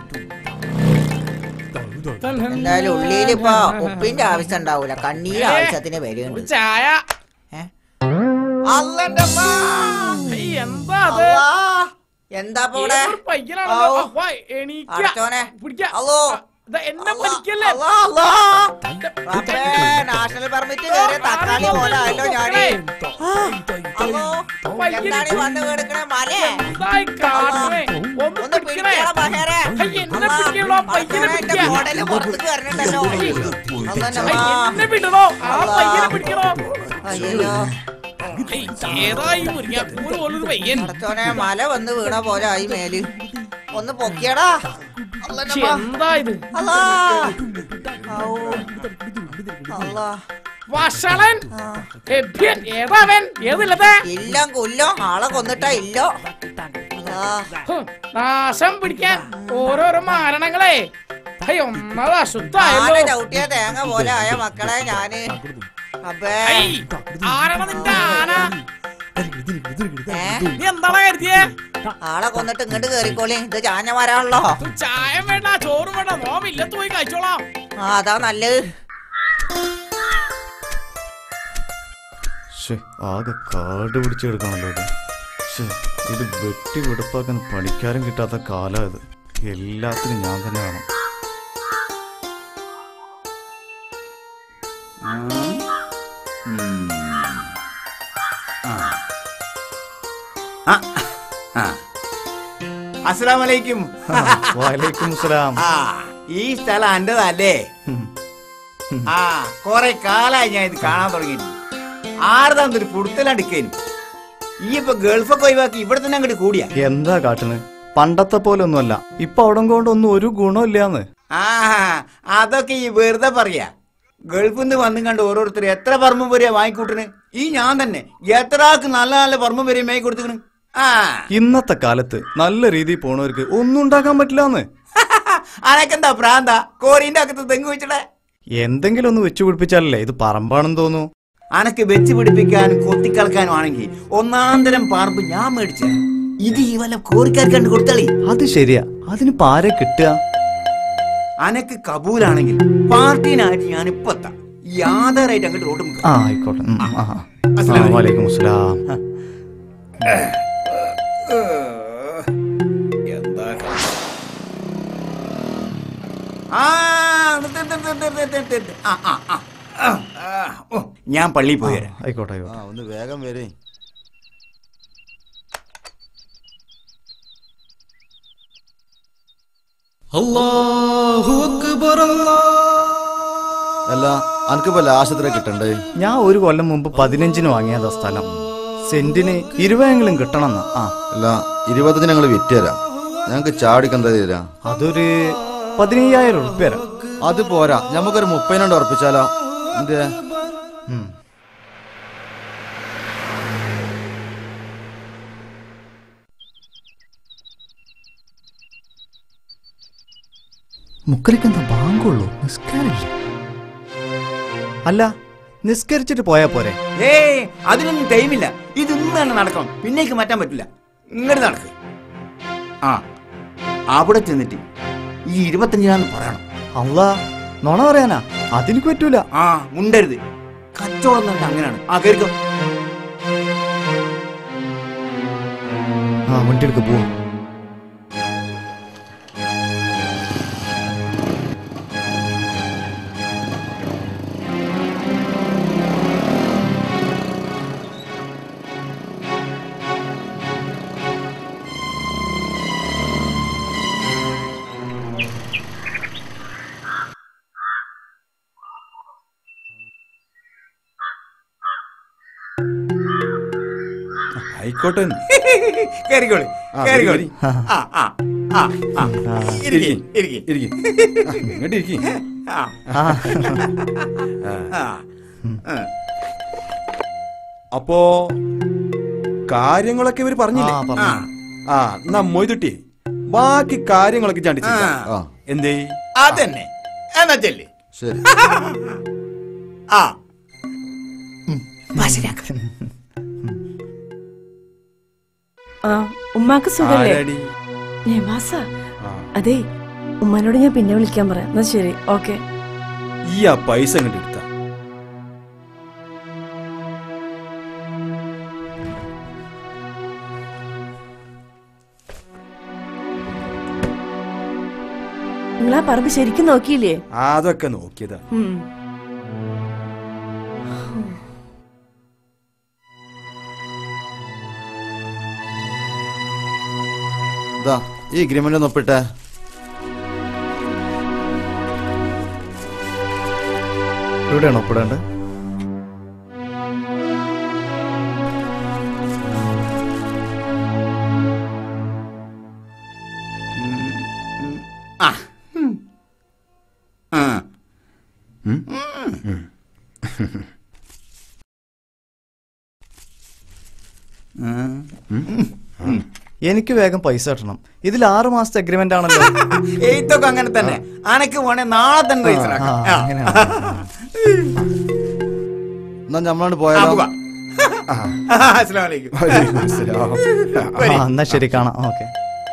എന്തായാലും ഉള്ളിയിലിപ്പോ ഉപ്പിന്റെ ആവശ്യം ഉണ്ടാവൂല കണ്ണീര് ആവശ്യത്തിന് വരുന്നുണ്ട് ചായ അല്ലെന്റെ അമ്മ. ഏയ്, എന്താ അത് അല്ലാ. എന്താ ഇപ്പൊ ഇവിടെ ഏതൊരു പയ്യനാണല്ലോ? ഔ. വാ, എണീക്ക. അടച്ചോനെ. പിടിക്ക. അല്ലോ. ദാ എന്നെ വലിക്കല്ലേ അല്ലാ, അല്ലാ. റബ്ബേ, നാഷണൽ പെർമിറ്റ് കയറിയ തക്കാളി പോലെ ആയല്ലോ ഞാന് അല്ലോ, എന്താണ് ഈ വന്ന് കിടക്കണേ മലേ എന്തായി കാണണേ? ഒന്ന് ഒന്ന് പിടിക്കണേ. പിടിക്കണ ബഹേരെ. ഹൈ, എന്നെ പിടിക്കണോ പയ്യനെ എന്റെ പിടിക്ക മോഡല് പുറത്തേക്ക് വരണുണ്ടല്ലോ അതെന്നെ ഹൈ, അമ്മ. എന്നെ വിടണോ ആ അല്ലാ. പയ്യനെ പിടിക്കണോ അയ്യോ ഹൈ, ഏതായി മുരിങ്ങാപ്പൂര് പോലൊരു പയ്യൻ അടച്ചോനെ മല വന്ന് വീണ പോലെ ആയി മേല് ഒന്ന് പൊക്കിയടാ അല്ലെന്റെ ശ്ശെ, അമ്മ. എന്താ ഇത് അല്ലാ. ഔ. അല്ലാ. വഷളൻ എഭ്യൻ ഏതാവൻ ഏതില്ലത്തെ ഇല്ലോ കൊല്ലോ ആളെ കൊന്നിട്ടാ ഇല്ലോ അല്ലാ. ഹ്, നാശം പിടിക്കാൻ ഓരോരോ മാരണങ്ങളെ ഹൈ, ഒന്നത് ആന അശുദ്ധായല്ലോ ചവിട്ടിയ തേങ്ങ പോലെ ആയ മക്കളെ ഞാന് അബേ ഹൈ, ആരാണ് നിന്റെ ആന ഏ? നീ എന്താണ് കരുതിയേ ആളെ കൊന്നിട്ട് ഇങ്ങോട്ട് കേറിക്കോളി ഇത് ചാഞ്ഞ മരാണല്ലോ ചായ വേണ്ട ചോറ് വേണ്ട നോമില്ലത്ത് പോയി കഴിച്ചോളാം ആ അതാ നല്ലത് ശ്ശെ, ആകെ കാട് പിടിച്ചെടുക്കണല്ലോ ഇത് ശ്ശെ, ഇത് വെട്ടി വെടുപ്പാക്കാൻ പണിക്കാരും കിട്ടാത്ത കാലം ഇത് എല്ലാത്തിനും ഞാൻ തന്നെ വേണം അസ്സലാമലൈക്കും വാലേക്കും സലാം ആ ഈ സ്ഥലം എന്റേതല്ലേ ആ കൊറേ കാലായി ഞാൻ ഇത് കാണാൻ തുടങ്ങിയിട്ട് ആരതാന്നൊരു പുടുത്തലടുക്കേനും ഈ ഇപ്പൊ ഗൾഫൊക്കെ ഒഴിവാക്കി ഇവിടെ തന്നെ അങ്ങോട്ട് കൂടിയാ എന്താ കാട്ടുന്നത് പണ്ടത്തെ പോലെ ഒന്നുമല്ല ഇപ്പൊ അവിടെ കൊണ്ടൊന്നും ഒരു ഗുണമില്ലാന്ന് ആ അതൊക്കെ ഈ വെറുതെ പറയാ ഗൾഫിൽ നിന്ന് വന്നും കണ്ട് ഓരോരുത്തർ എത്ര പറമ്പും വരെയാ വാങ്ങിക്കൂട്ടണ് ഈ ഞാൻ തന്നെ എത്ര ആൾക്ക് നല്ല നല്ല പറമ്പും വരെയും വാങ്ങി കൊടുത്തിക്കണ് ആ ഇന്നത്തെ കാലത്ത് നല്ല രീതിയിൽ പോണവർക്ക് ഒന്നും ഉണ്ടാക്കാൻ പറ്റില്ലാന്ന് അനക്കെന്താ പ്രാന്ത കോരീന്റെ അകത്ത് തെങ്ങ് വെച്ചിടേ എന്തെങ്കിലും ഒന്ന് വെച്ചു പിടിപ്പിച്ചാലല്ലേ ഇത് പറമ്പാണെന്ന് തോന്നുന്നു അനക്ക് വെച്ച് പിടിപ്പിക്കാനും കൊത്തിക്കളക്കാനും ആണെങ്കിൽ ഒന്നാന്തരം പറമ്പ് ഞാൻ മേടിച്ച ഇത് ഈ വല്ല കോറിക്കാർക്ക് കണ്ട് കൊടുത്തളി അത് ശരിയാ അതിന് പാരെ കിട്ടുക അനക്ക് കബൂലാണെങ്കിൽ പാർട്ടീനായിട്ട് ഞാൻ ഇപ്പൊ എത്താം ഈ ആധാറായിട്ട് അങ്ങോട്ട് റോഡ് മുക്കാം. ആ ആയിക്കോട്ടെ ഉം, ആ, ആ. അസ്സലാമു ആ, വാലേക്കും അസ്സലാം എന്താ ആ നിർത്ത് നിർത്ത് നിർത്ത് നിർത്ത് നിർത്ത് നിർത്ത്. ആ, ആ, ആ. ആ, ആ, ഓ, ഞാൻ പള്ളിയിൽ പോയി വരാം ആയിക്കോട്ടെ ആയിക്കോട്ടെ ആ ഒന്ന് വേഗം വരേ അല്ലാഹു അക്ബർ അല്ല അനക്കിപ്പോ ലാശത്ര കിട്ടണ്ടേ ഞാൻ ഒരു കൊല്ലം മുമ്പ് പതിനഞ്ചിന് വാങ്ങിയതാ സ്ഥലം സെന്റിന് ഇരുപതെങ്കിലും കിട്ടണമെന്ന് ആ അല്ല ഇരുപത്തഞ്ച് ഞങ്ങൾ വിറ്റ് തരാം ഞങ്ങൾക്ക് ചാടിക്ക് എന്താ തരാം അതൊരു പതിനയ്യായിരം ഉറുപ്പ്യ തരാം അത് പോരാ നമുക്കൊരു മുപ്പതിനോണ്ട് ഉറപ്പിച്ചാലോ എന്തേ ഉം. മുക്കരക്ക് എന്താ ബാങ്കുള്ളൂ നിസ്കാരമില്ല അല്ല നിസ്കരിച്ചിട്ട് പോയാ പോരെ ഏയ് അതിനൊന്നും ടൈമില്ല ഇത് ഇന്ന് തന്നെ നടക്കണം പിന്നേക്ക് മാറ്റാൻ പറ്റില്ല ഇങ്ങോട്ട് നടക്ക് ആ അവിടെ ചെന്നിട്ട് ഈ ഇരുപത്തഞ്ചിനാന്ന് പറയണം അല്ല നുണ പറയാനാ അതെനിക്ക് പറ്റൂല ആ മുണ്ടരുത് കച്ചവടം എന്ന് പറഞ്ഞാൽ അങ്ങനെയാണ് ആ കേൾക്കും ആ വണ്ടി എടുക്ക പോവാ ആയിക്കോട്ടെ കേറിക്കോളി ആ, കേറിക്കോളി ഇരി, ആ ആ ആ ആ ഇരിക്കി ഇരിക്കി ഇരിക്കി ഇങ്ങോട്ട് ഇരിക്കി ആ ആ. ആ അപ്പോ കാര്യങ്ങളൊക്കെ ഇവര് പറഞ്ഞില്ലേ ആ, പറഞ്ഞു. ആ എന്നാ മൊയ്തുട്ടി ബാക്കി കാര്യങ്ങളൊക്കെ ചാണ്ടി ആ. എന്തേ അതന്നെ എന്നാ ചെല്ല് ശരി ആ ആ ഉമ്മാക്ക് സുഖല്ലേ ആരാടി? നെവാസ ആ. അതെ ഉമ്മാനോട് ഞാൻ പിന്നെ വിളിക്കാൻ പറയാം എന്നാ ശരി ഓക്കെ ഈ ആ പൈസ ഇങ്ങോട്ട് എടുത്ത നിങ്ങൾ ആ പറമ്പ് ശരിക്കും നോക്കിയില്ലേ അതൊക്കെ നോക്കിയതാ ഉം. ഇതാ ഈ എഗ്രിമെന്റ് ഒന്ന് ഒപ്പിട്ടെ എവിടെയാണ് ഒപ്പിടേണ്ടത് ആ ആ എനിക്ക് വേഗം പൈസ കിട്ടണം ഇതിൽ ആറ് മാസത്തെ അഗ്രിമെന്റ് ആണല്ലോ എയ്ത്തൊക്കെ അങ്ങനെ തന്നെ അനക്ക് വേണേ നാളെ തന്നെ രജിസ്റ്റർ ആ, ആക്കാം ആ. അങ്ങനെയാണ്. എന്നാ നമ്മളാണ് ആ, പോയാലോ പോകാം. അസ്സലാമു അലൈക്കും. വലൈക്കും അസ്സലാം. ആ എന്നാ ശരി കാണാം ഓക്കെ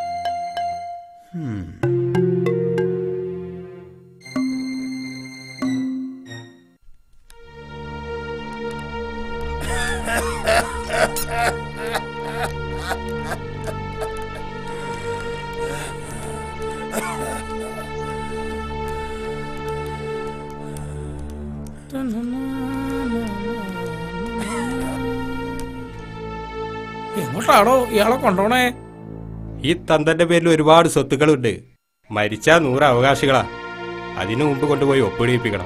എങ്ങോട്ടാണോ ഇയാളെ കൊണ്ടോണേ ഈ തന്തന്റെ പേരിൽ ഒരുപാട് സ്വത്തുക്കളുണ്ട് മരിച്ചാ നൂറ് അവകാശികളാ അതിനു മുമ്പ് കൊണ്ടുപോയി ഒപ്പിടിയിപ്പിക്കണം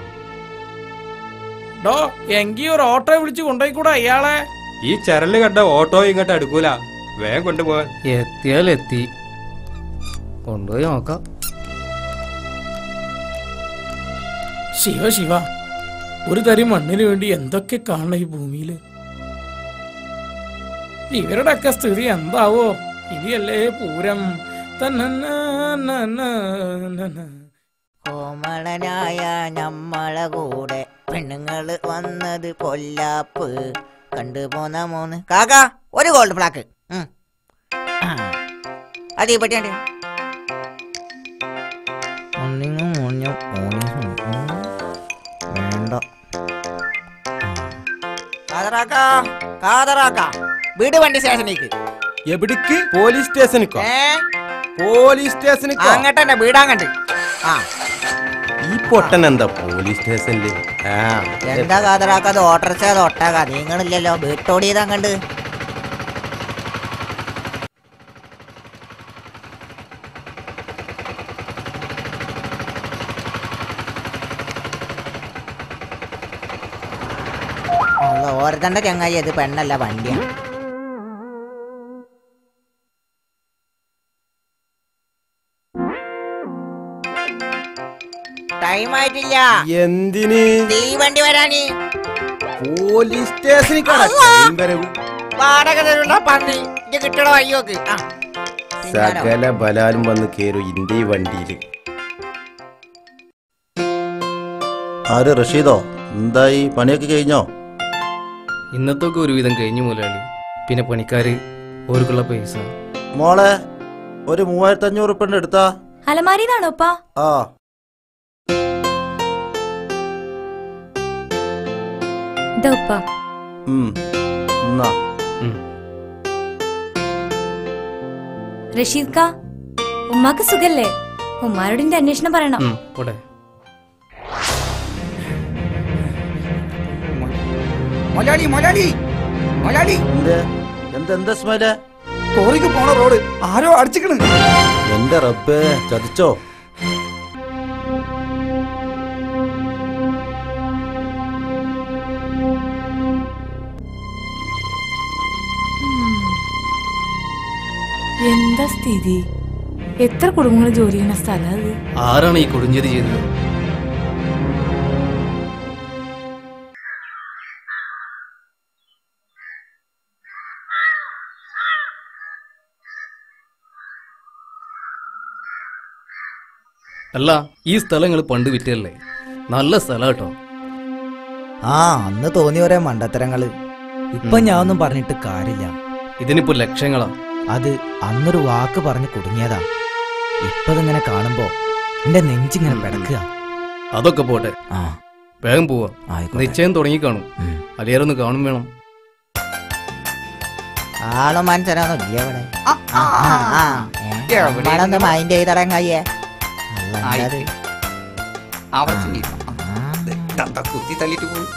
ഡോ എങ്കി ഒരു ഓട്ടോ വിളിച്ച് കൊണ്ടുപോയിക്കൂടാ ഇയാളെ ഈ ചരല് കണ്ട ഓട്ടോ ഇങ്ങോട്ട് അടുക്കൂല വേഗം കൊണ്ടുപോകാൻ എത്തിയാൽ എത്തി കൊണ്ടുപോയി നോക്കാം ശിവ ശിവ ഒരു തരി മണ്ണിന് വേണ്ടി എന്തൊക്കെ കാണണം ഈ ഭൂമിയില് ഇവരുടെ ഒക്കെ സ്ഥിതി എന്താവോ ഇനിയല്ലേ പൂരം തന്നന്ന കോമളനായ ഞമ്മളെ കൂടെ പെണ്ണുങ്ങള് വന്നത് പൊല്ലാപ്പ് കണ്ടുപോന്ന മൂന്ന് കാക്ക ഒരു ഗോൾഡ് ഫ്ലാക്ക് ഉം. ആ. അത് ഈ പറ്റിയാണ്ട് ഒന്നിങ്ങും മൂന്നും മൂന്നും ഉം. വേണ്ട കാതറാക്ക കാതറാക്ക വീട് വണ്ടി സ്റ്റേഷനിലേക്ക് എവിടേക്ക് പോലീസ് സ്റ്റേഷനിക്കോ ഏ പോലീസ് സ്റ്റേഷനിക്കോ അങ്ങോട്ടെ വീടാങ്ങണ്ട് ആ ഈ പൊട്ടൻ എന്താ പോലീസ് സ്റ്റേഷനില് ആ എന്താ കാതറാക്കാതെ ഓട്ടർച്ച തൊട്ടാകാ നിങ്ങളില്ലല്ലോ വീട്ടോടിയതാ കണ്ട് ഓരത്തന്റെ ചങ്ങായി അത് പെണ്ണല്ല വണ്ടിയാ ടൈം ആയിട്ടില്ല എന്തിന് തീവണ്ടി വരാന് പോലീസ് സ്റ്റേഷനിക്കാണ് വാടക തരുള്ള പന്നി ഇത് കിട്ടണ വയ്യോക്ക് ആ തിന്നാനോ? സകല ബലാലും വന്ന് കേറും ഇന്ത്യ വണ്ടിയില് ആര് റഷീദോ എന്തായി പണിയൊക്കെ കഴിഞ്ഞോ ഇന്നത്തൊക്കെ ഒരുവിധം കഴിഞ്ഞു മുതലാളി പിന്നെ പണിക്കാര് ഓർക്കുള്ള പൈസ മോളെ ഒരു മൂവായിരത്തി അഞ്ഞൂറ് ഉറുപ്പൻ്റെ എടുത്താ അലമാരിന്നാണോ ഉപ്പാ ആ ഇതാ ഉപ്പാ ഉം. എന്നാ റഷീദ് കാ ഉമ്മാക്ക് സുഖല്ലേ ഉമ്മാരോട് എന്റെ അന്വേഷണം പറയണം പോട്ടെ മൊലാളി മൊലാളി മൊലാളി എന്താ എന്താ സ്മൈലേ കോറിക്ക് പോണ റോഡ് ആരോ അടിച്ചിക്കണ് എന്റെ റബ്ബേ ചതിച്ചോ എന്താ സ്ഥിതി എത്ര കുടുംബങ്ങൾ ജോലി ചെയ്യുന്ന സ്ഥലം അത് ആരാണ് ഈ കൊടുഞ്ചേരി ചെയ്തത് അല്ല ഈ സ്ഥലങ്ങൾ പണ്ട് വിറ്റല്ലേ നല്ല സ്ഥലം കേട്ടോ ആ അന്ന് തോന്നിയ ഒരേ മണ്ടത്തരങ്ങള് ഇപ്പൊ ഞാൻ ഒന്നും പറഞ്ഞിട്ട് കാര്യമില്ല ഇതിനിപ്പോ ലക്ഷങ്ങളാ അത് അന്നൊരു വാക്ക് പറഞ്ഞ് കുടുങ്ങിയതാ ഇപ്പൊ ഇതിങ്ങനെ കാണുമ്പോ എന്റെ നെഞ്ചിങ്ങനെ പിടക്കുക അതൊക്കെ പോട്ടെ ആ വേഗം പോവാ ആയിക്കോട്ടെ. നിശ്ചയം തുടങ്ങി കാണും അലിയാരൊന്ന് കാണും വേണം ആള് മനസ്സിലാണോ ഇല്ല ഇവിടെ ആ, ആ, ആ. ഏ, നമ്മളൊന്ന് മൈൻഡ് ചെയ്തിറങ്ങയ്യേ ആയി. അവിടെ ചെന്നിരുന്നു. ദാ കുത്തി തള്ളിട്ട് പോയി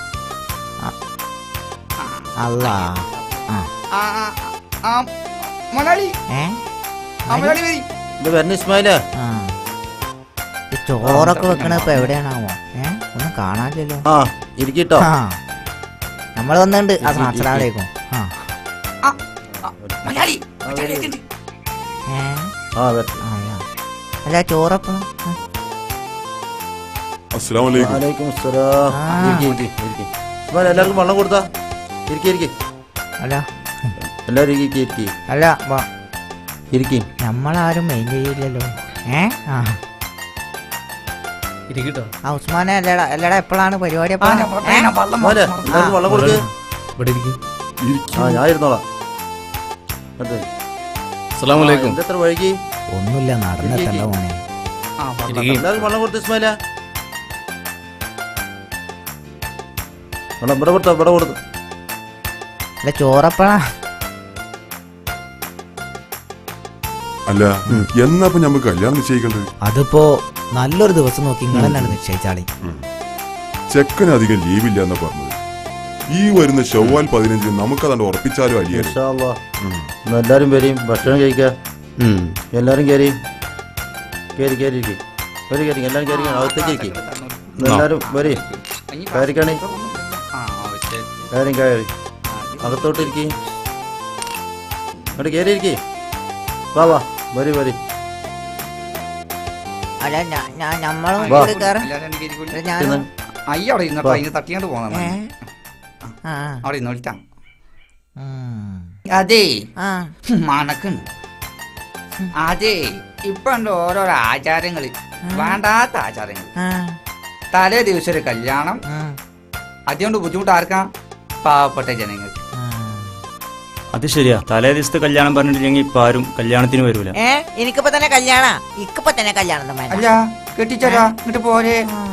അല്ല ആ, ആ, ആ, മലയാളി ഏ ആ, മലയാളി വരി ഇത് വരണ ഇസ്മായിലേ ആ ഈ ചോറൊക്കെ വെക്കണ ഇപ്പൊ എവിടെയാണാവോ ഏ ഒന്നും കാണാനില്ലല്ലോ ആ ഇരിക്കട്ടോ ആ നമ്മൾ വന്നിട്ടുണ്ട് അസ്സലാമലൈക്കും ആ മലയാളി മലയാളി എത്തിയിട്ടുണ്ട്. ഏ ആ വരട്ടെ ആ, യാ. അല്ല ചോറപ്പം അസ്സലാമലൈക്കും വലൈക്കും അസ്സലാം ഇരിക്ക്, ഇരിക്ക്, ഇരിക്ക്. ഇസ്മായിൽ എല്ലാവർക്കും വെള്ളം കൊടുത്താ ഇരിക്കി ഇരിക്കി അല്ല എല്ലാവരും ഇരിക്കി ഇരിക്കി അല്ല വാ. ഇരിക്കി നമ്മളാരും മെയിൻ ചെയ്യില്ലല്ലോ ഏ ആ ഇരിക്കട്ടോ ആ ഉസ്മാനെ അല്ലടാ അല്ലടാ എപ്പോഴാണ് പരിപാടി ആ, ഞാൻ പുറത്ത് ഞാൻ വെള്ളം മോനെ മറന്നു. എല്ലാവർക്കും വെള്ളം കൊടുക്ക് ഇവിടെ ഇരിക്കും ആ ഞാൻ ഇരുന്നോളാം അതെ അസ്സലാമലൈക്കും എത്ര വൈകി ഒന്നുമില്ല നടന്നെത്തണ്ട മോനെ ആ, വെള്ളം. ഇരിക്ക്. എല്ലാവർക്കും വെള്ളം കൊടുത്ത് ഇസ്മായില വെള്ളം ഇവിടെ കൊടുത്തോ ഇവിടെ കൊടുത്തു അല്ല ചോറപ്പഴാ അല്ല എന്നാ നമുക്ക് കല്യാണം നിശ്ചയിക്കേണ്ടത് അതിപ്പോ നല്ലൊരു ദിവസം നോക്കി നിങ്ങൾ തന്നെയാണ് നിശ്ചയിച്ചാളി ചെക്കന് അധികം ലീവില്ല എന്നാ പറഞ്ഞത് ഈ വരുന്ന ചൊവ്വാൽ പതിനഞ്ചിന് നമുക്കതാണ്ട് ഉറപ്പിച്ചാലോ അലിയാലേ ഇൻഷാ അല്ലാ. എന്നാ എല്ലാരും വരും ഭക്ഷണം കഴിക്കാം എല്ലാരും കയറി കയറി കയറി ഇരിക്കും കയറി കയറി എല്ലാരും കയറി അകത്തേക്ക് ഇരിക്കും എല്ലാരും വരി കയറിക്കണേ ആ, വെച്ച്. കയറി കയറി അകത്തോട്ട് ഇരിക്കി അങ്ങോട്ട് കയറി ഇരിക്കി വാ വാ വരി വരി അല്ല ഞാ- ഞാൻ നമ്മളും വാ. കൂടി കയറാം എല്ലാവരും എനിക്ക് ഇരിക്കൂല. അല്ല, ഞാനും അയ്യ അവിടെ ഇരുന്നോ വാ. അതിന് തട്ടിയാണ്ട് പോന്നാ ഏ? ആ അവിടെ ഇരുന്ന് വിളിച്ചാ ഉം. അതെ ആ മണക്കുന്നു അതെ ഇപ്പൊ ഉണ്ട് ഓരോരോ ആചാരങ്ങള് വേണ്ടാത്ത ആചാരങ്ങൾ ആ തലേ ദിവസം ഒരു കല്യാണം ഉം. അതുകൊണ്ട് ബുദ്ധിമുട്ട് ആർക്കാ പാവപ്പെട്ട ജനങ്ങൾക്ക് അത് ശരിയാ തലേ ദിവസത്തെ കല്യാണം പറഞ്ഞിട്ടില്ലെങ്കിൽ ഇപ്പൊ ആരും കല്യാണത്തിന് വരൂല ഏ എനിക്കിപ്പോ തന്നെ കല്യാണ ഇക്കിപ്പോ തന്നെ കല്യാണം വേണ്ട അല്ല കെട്ടിച്ചരാ എന്നിട്ട് പോരെ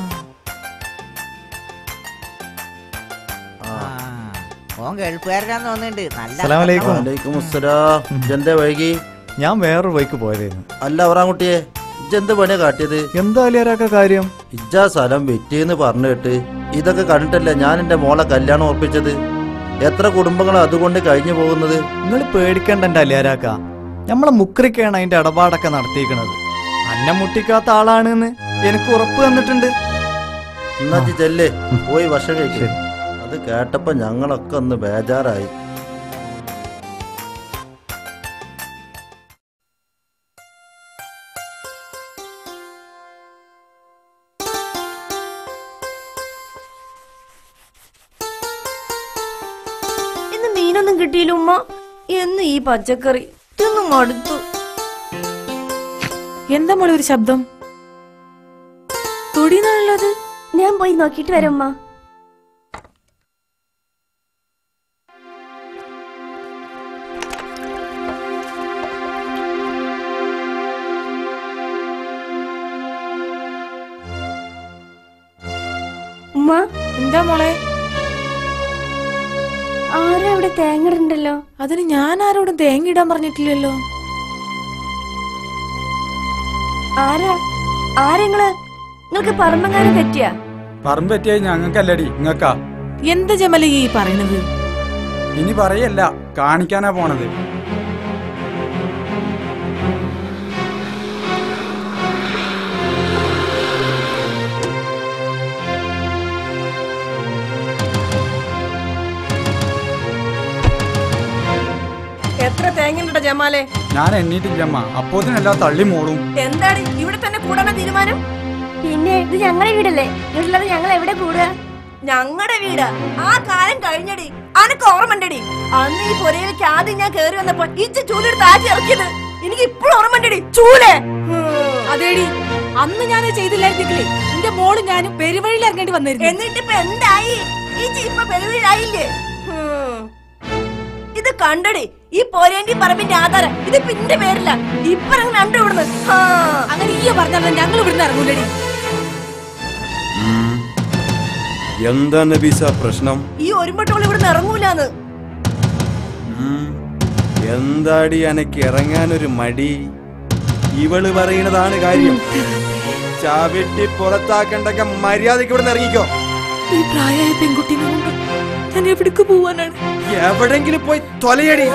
ആ. ഓൻ ഗൾഫുകാരനാന്ന് തോന്നുന്നുണ്ട് നല്ല അസ്സലാമലൈക്കും. വലൈക്കും അസ്സലാം ഇജെന്തേ വൈകി ഞാൻ വേറൊരു വഴിക്ക് പോയതായിരുന്നു അല്ല അവറാൻകുട്ടിയെ ഇജെന്ത് പണിയാ കാട്ടിയത് എന്താ അലിയാരാക്ക കാര്യം ഇജ്ജാ സ്ഥലം വെറ്റിന്ന് പറഞ്ഞു കേട്ട് ഇതൊക്കെ കണ്ടിട്ടല്ലേ ഞാൻ എന്റെ മോളെ കല്യാണം ഉറപ്പിച്ചത് എത്ര കുടുംബങ്ങളാ അതുകൊണ്ട് കഴിഞ്ഞു പോകുന്നത് നിങ്ങൾ പേടിക്കണ്ട എന്റെ അലിയാരാക്ക നമ്മളെ മുക്രിക്കാണ് അതിന്റെ ഇടപാടൊക്കെ നടത്തിയിരിക്കണത് അന്നെ മുട്ടിക്കാത്ത ആളാണെന്ന് എനിക്ക് ഉറപ്പ് തന്നിട്ടുണ്ട് എന്നാ ഇജ്ജ് ചെല്ലേ പോയി ഭക്ഷണം കഴിക്കും അത് കേട്ടപ്പോ ഞങ്ങളൊക്കെ ഒന്ന് ബേജാറായി ഇന്ന് മീനൊന്നും കിട്ടിയില്ല ഉമ്മ എന്ന് ഈ പച്ചക്കറി ഇതൊന്നും മടുത്തു എന്താ മോളെ ഒരു ശബ്ദം തൊടിയെന്നാണുള്ളത് ഞാൻ പോയി നോക്കിയിട്ട് വരാം ഉമ്മ ഉമ്മ എന്താ മോളെ ആരാ അവിടെ തേങ്ങ ഇടണ്ടല്ലോ അതിന് ഞാൻ ആരോടും തേങ്ങ ഇടാൻ പറഞ്ഞിട്ടില്ലല്ലോ ആരാ ആരെങ്ങള് നിങ്ങൾക്ക് പറമ്പങ്ങാനും പറ്റിയാ പറമ്പ് പറ്റിയായി ഞങ്ങൾക്കല്ലടി നിങ്ങക്കാ എന്താ ജമല ഈ പറയണത് ഇനി പറയല്ല കാണിക്കാനാ പോണത് എത്ര തേങ്ങ ജമാലെ ഞാൻ എണ്ണീട്ടില്ലമ്മ അപ്പോത്തിനെല്ലാം തള്ളി മോളും എന്താണ് ഇവിടെ തന്നെ കൂടാനാ തീരുമാനം പിന്നെ ഇത് ഞങ്ങളുടെ വീടല്ലേ വീട്ടിലത് ഞങ്ങൾ എവിടെ കൂടുക ഞങ്ങളുടെ വീട് ആ കാലം കഴിഞ്ഞടി അനക്ക് ഓർമ്മണ്ടടി അന്ന് ഈ പുരയിലേക്ക് ആദ്യം ഞാൻ കേറി വന്നപ്പോ ഇച്ച ചൂലെടുത്ത് ആറ്റി ഇറക്കിയത് എനിക്ക് ഇപ്പോഴും ഓർമ്മണ്ടടി ചൂല് അതേടി അന്ന് ഞാൻ ചെയ്തില്ലായിരുന്നെങ്കിലേ എന്റെ മോള് ഞാനും പെരുവഴിയിൽ ഇറങ്ങേണ്ടി വന്നിരുന്നു എന്നിട്ട് ഇപ്പൊ എന്തായി ഈ ഇപ്പൊ പെരുവീഴായില്ലേ ഹും. ഇത് കണ്ടടി ഈ പോരേണ്ടി പറമ്പിന്റെ ആധാരം ഇത് പിന്നെ പേരില്ല ഇപ്പൊ അങ്ങനെ കണ്ടു ഇവിടുന്ന് ആ. അങ്ങനെ ഈ പറഞ്ഞാൽ ഞങ്ങൾ ഇവിടുന്ന് ഇറങ്ങൂലടി എന്താ നബീസ പ്രശ്നം ഈ ഒരുമ്പട്ടോൾ ഇവിടുന്ന് ഇറങ്ങൂലാന്ന് ഉം. എന്താടി അനക്ക് ഇറങ്ങാനൊരു മടി ഇവള് പറയണതാണ് കാര്യം ചാവിട്ടി പുറത്താക്കണ്ടൊക്കെ മര്യാദക്ക് ഇവിടുന്ന് ഇറങ്ങിക്കോ ഈ പ്രായമായ പെൺകുട്ടീനെ കൊണ്ട് ഞാൻ എവിടേക്ക് പോവാനാണ് എവിടെങ്കിലും പോയി തൊലയടി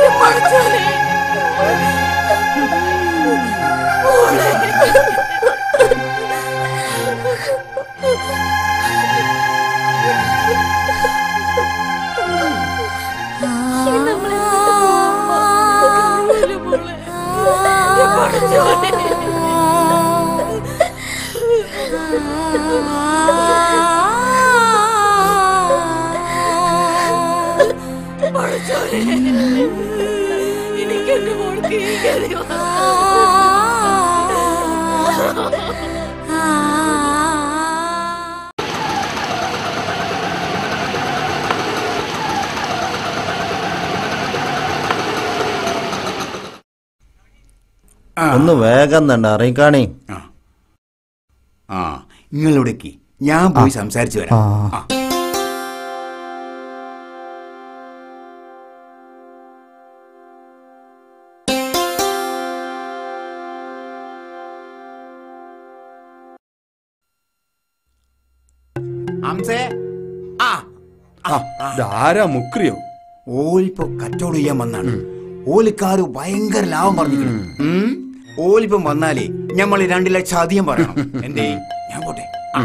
എനിക്ക് എന്റെ മോൾക്ക് ഈ ഗതി ഒന്ന് വേഗം തന്നെ അറിയിക്കാണേ ആ നിങ്ങളിവിടേക്ക് ഞാൻ പോയി സംസാരിച്ചു വരാം ആ. ഹംസേ ആ ആരാ മുക്രിയോ ഓലിപ്പോ കച്ചവടം ചെയ്യാൻ വന്നാണ് ഓലിക്കാര് ഭയങ്കര ലാഭം പറഞ്ഞിരിക്കുന്നു ഓലിപ്പം വന്നാലേ ഞമ്മൾ രണ്ട് ലക്ഷം അധികം പറയണം എന്തേ ഞാൻ പോട്ടെ ആ.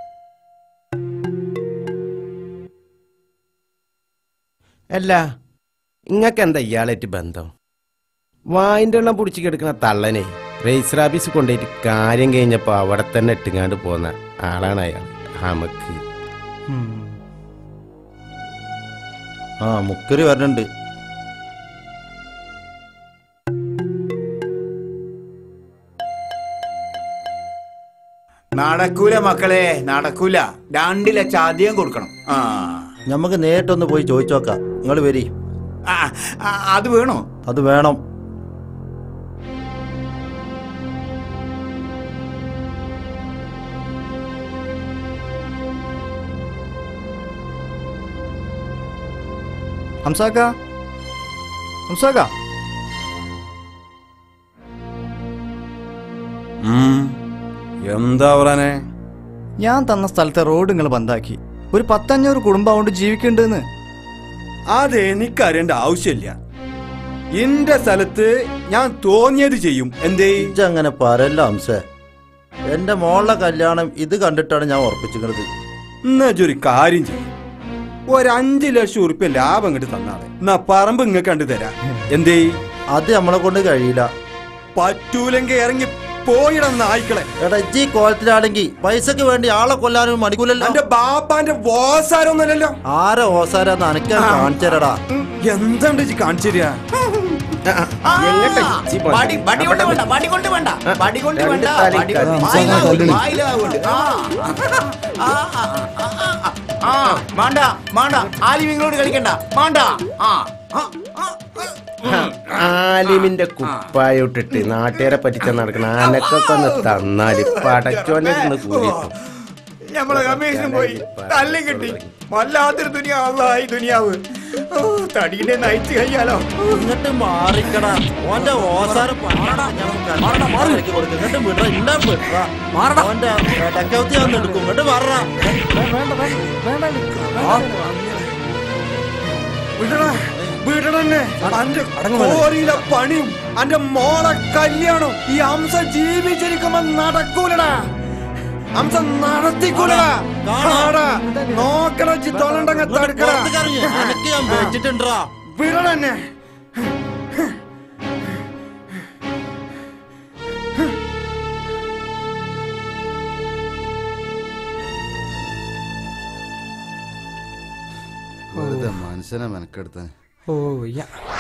അല്ല ഇങ്ങക്ക് എന്താ ഇയാളായിട്ട് ബന്ധം വായിന്റെ എണ്ണം പിടിച്ച് കിടക്കുന്ന തള്ളനെ രജിസ്റ്റർ ഓഫീസ് കൊണ്ടുപോയിട്ട് കാര്യം കഴിഞ്ഞപ്പോ അവിടെ തന്നെ ഇട്ടുങ്ങാണ്ട് പോന്ന ആളാണ് അയാൾ ഹമക്ക് ആ മുക്കരി വരണുണ്ട് നടക്കൂല മക്കളെ നടക്കൂല രണ്ട് ലക്ഷം അധികം കൊടുക്കണം ആ നമുക്ക് നേരിട്ടൊന്ന് പോയി ചോദിച്ചോക്കാം നിങ്ങൾ വരി ആ, ആ, അത് വേണോ അത് വേണം ഹംസാക്ക ഹംസാക്ക ഉം. എന്താ പറയാനേ ഞാൻ തന്ന സ്ഥലത്തെ റോഡ് നിങ്ങൾ ബന്ധാക്കി ഒരു പത്തഞ്ഞൂറ് കുടുംബം കൊണ്ട് ജീവിക്കണ്ടെന്ന് അത് എനിക്കറിയേണ്ട ആവശ്യമില്ല എന്റെ സ്ഥലത്ത് ഞാൻ തോന്നിയത് ചെയ്യും എന്തേ അങ്ങനെ പറയല്ല ഹംസേ എന്റെ മോളുടെ കല്യാണം ഇത് കണ്ടിട്ടാണ് ഞാൻ ഉറപ്പിച്ചിരിക്കുന്നത് എന്നാ ഇജ്ജ് ഒരു കാര്യം ചെയ്യും ഒരു അഞ്ചു ലക്ഷം ഉറുപ്പ്യ ലാഭം ഇങ്ങോട്ട് തന്നാളെ എന്നാ പറമ്പ് ഇങ്ങക്ക് കണ്ടു തരാ എന്തേ അത് നമ്മളെ കൊണ്ട് കഴിയില്ല പറ്റൂലെങ്കിൽ ഇറങ്ങി പോയിടം നായ്ക്കളെ എടാ ഇജ്ജി കോലത്തിലാണെങ്കിൽ പൈസക്ക് വേണ്ടി ആളെ കൊല്ലാനും മണിക്കൂലല്ലോ എന്റെ ബാപ്പാന്റെ വോസാരൊന്നുമല്ലല്ലോ ആരെ ഓസാരാന്ന് അനക്കാൻ കാണിച്ചരടാ എന്തുണ്ട് ഇജ്ജ് കാണിച്ചു തരിക വടി വടി കൊണ്ട് വേണ്ട വടി കൊണ്ട് വേണ്ട വടി കൊണ്ട് വേണ്ട വടി കൊണ്ട് ഹംസാക്ക തല്ലണി. വായിലാവുണ്ട്. ആ ആ, ആ, ആ, ആ, ആ, മാണ്ട മാണ്ട ആലിമിങ്ങളോട് കളിക്കണ്ട മാണ്ട ആ ആ, ആലിമിന്റെ കുപ്പായിട്ടിട്ട് നാട്ടുകാരെ പറ്റിച്ച നടക്കണ ആനക്കൊക്കെ ഒന്ന് തന്നാല് പടച്ചോനെ ഒന്ന് കൂടി നമ്മളെ കമ്മീഷൻ പോയി തല്ലും കിട്ടി വല്ലാത്തൊരു ദുനിയാവുള്ളായി ദുനിയാവ് ഓ, തടിയുടെ നയിച്ചു കഴിയാലോ ഇങ്ങോട്ട് മാറിക്കടാ ഓന്റെ ഓസാരം ഓന്റെ ഇടക്കവത്തി വന്ന് എടുക്കും ഇങ്ങോട്ട് മാറടാ വിടടാ വിടണന്നെ അന്റെ കോരിയിലെ പണിയും അന്റെ മോളെ കല്യാണം ഈ അംസ ജീവിച്ചിരിക്കുമ്പോ നടക്കൂലടാ അംസ നടത്തിക്കൂലടാ ആടാ നോക്കണ ചിത്തോളണ്ടങ്ങ തടുക്കടാ അനക്ക് ഞാൻ വെച്ചിട്ടുണ്ടാ വിടണന്നെ മനുഷ്യനെ മെനക്കെടുത്ത ഓ യാ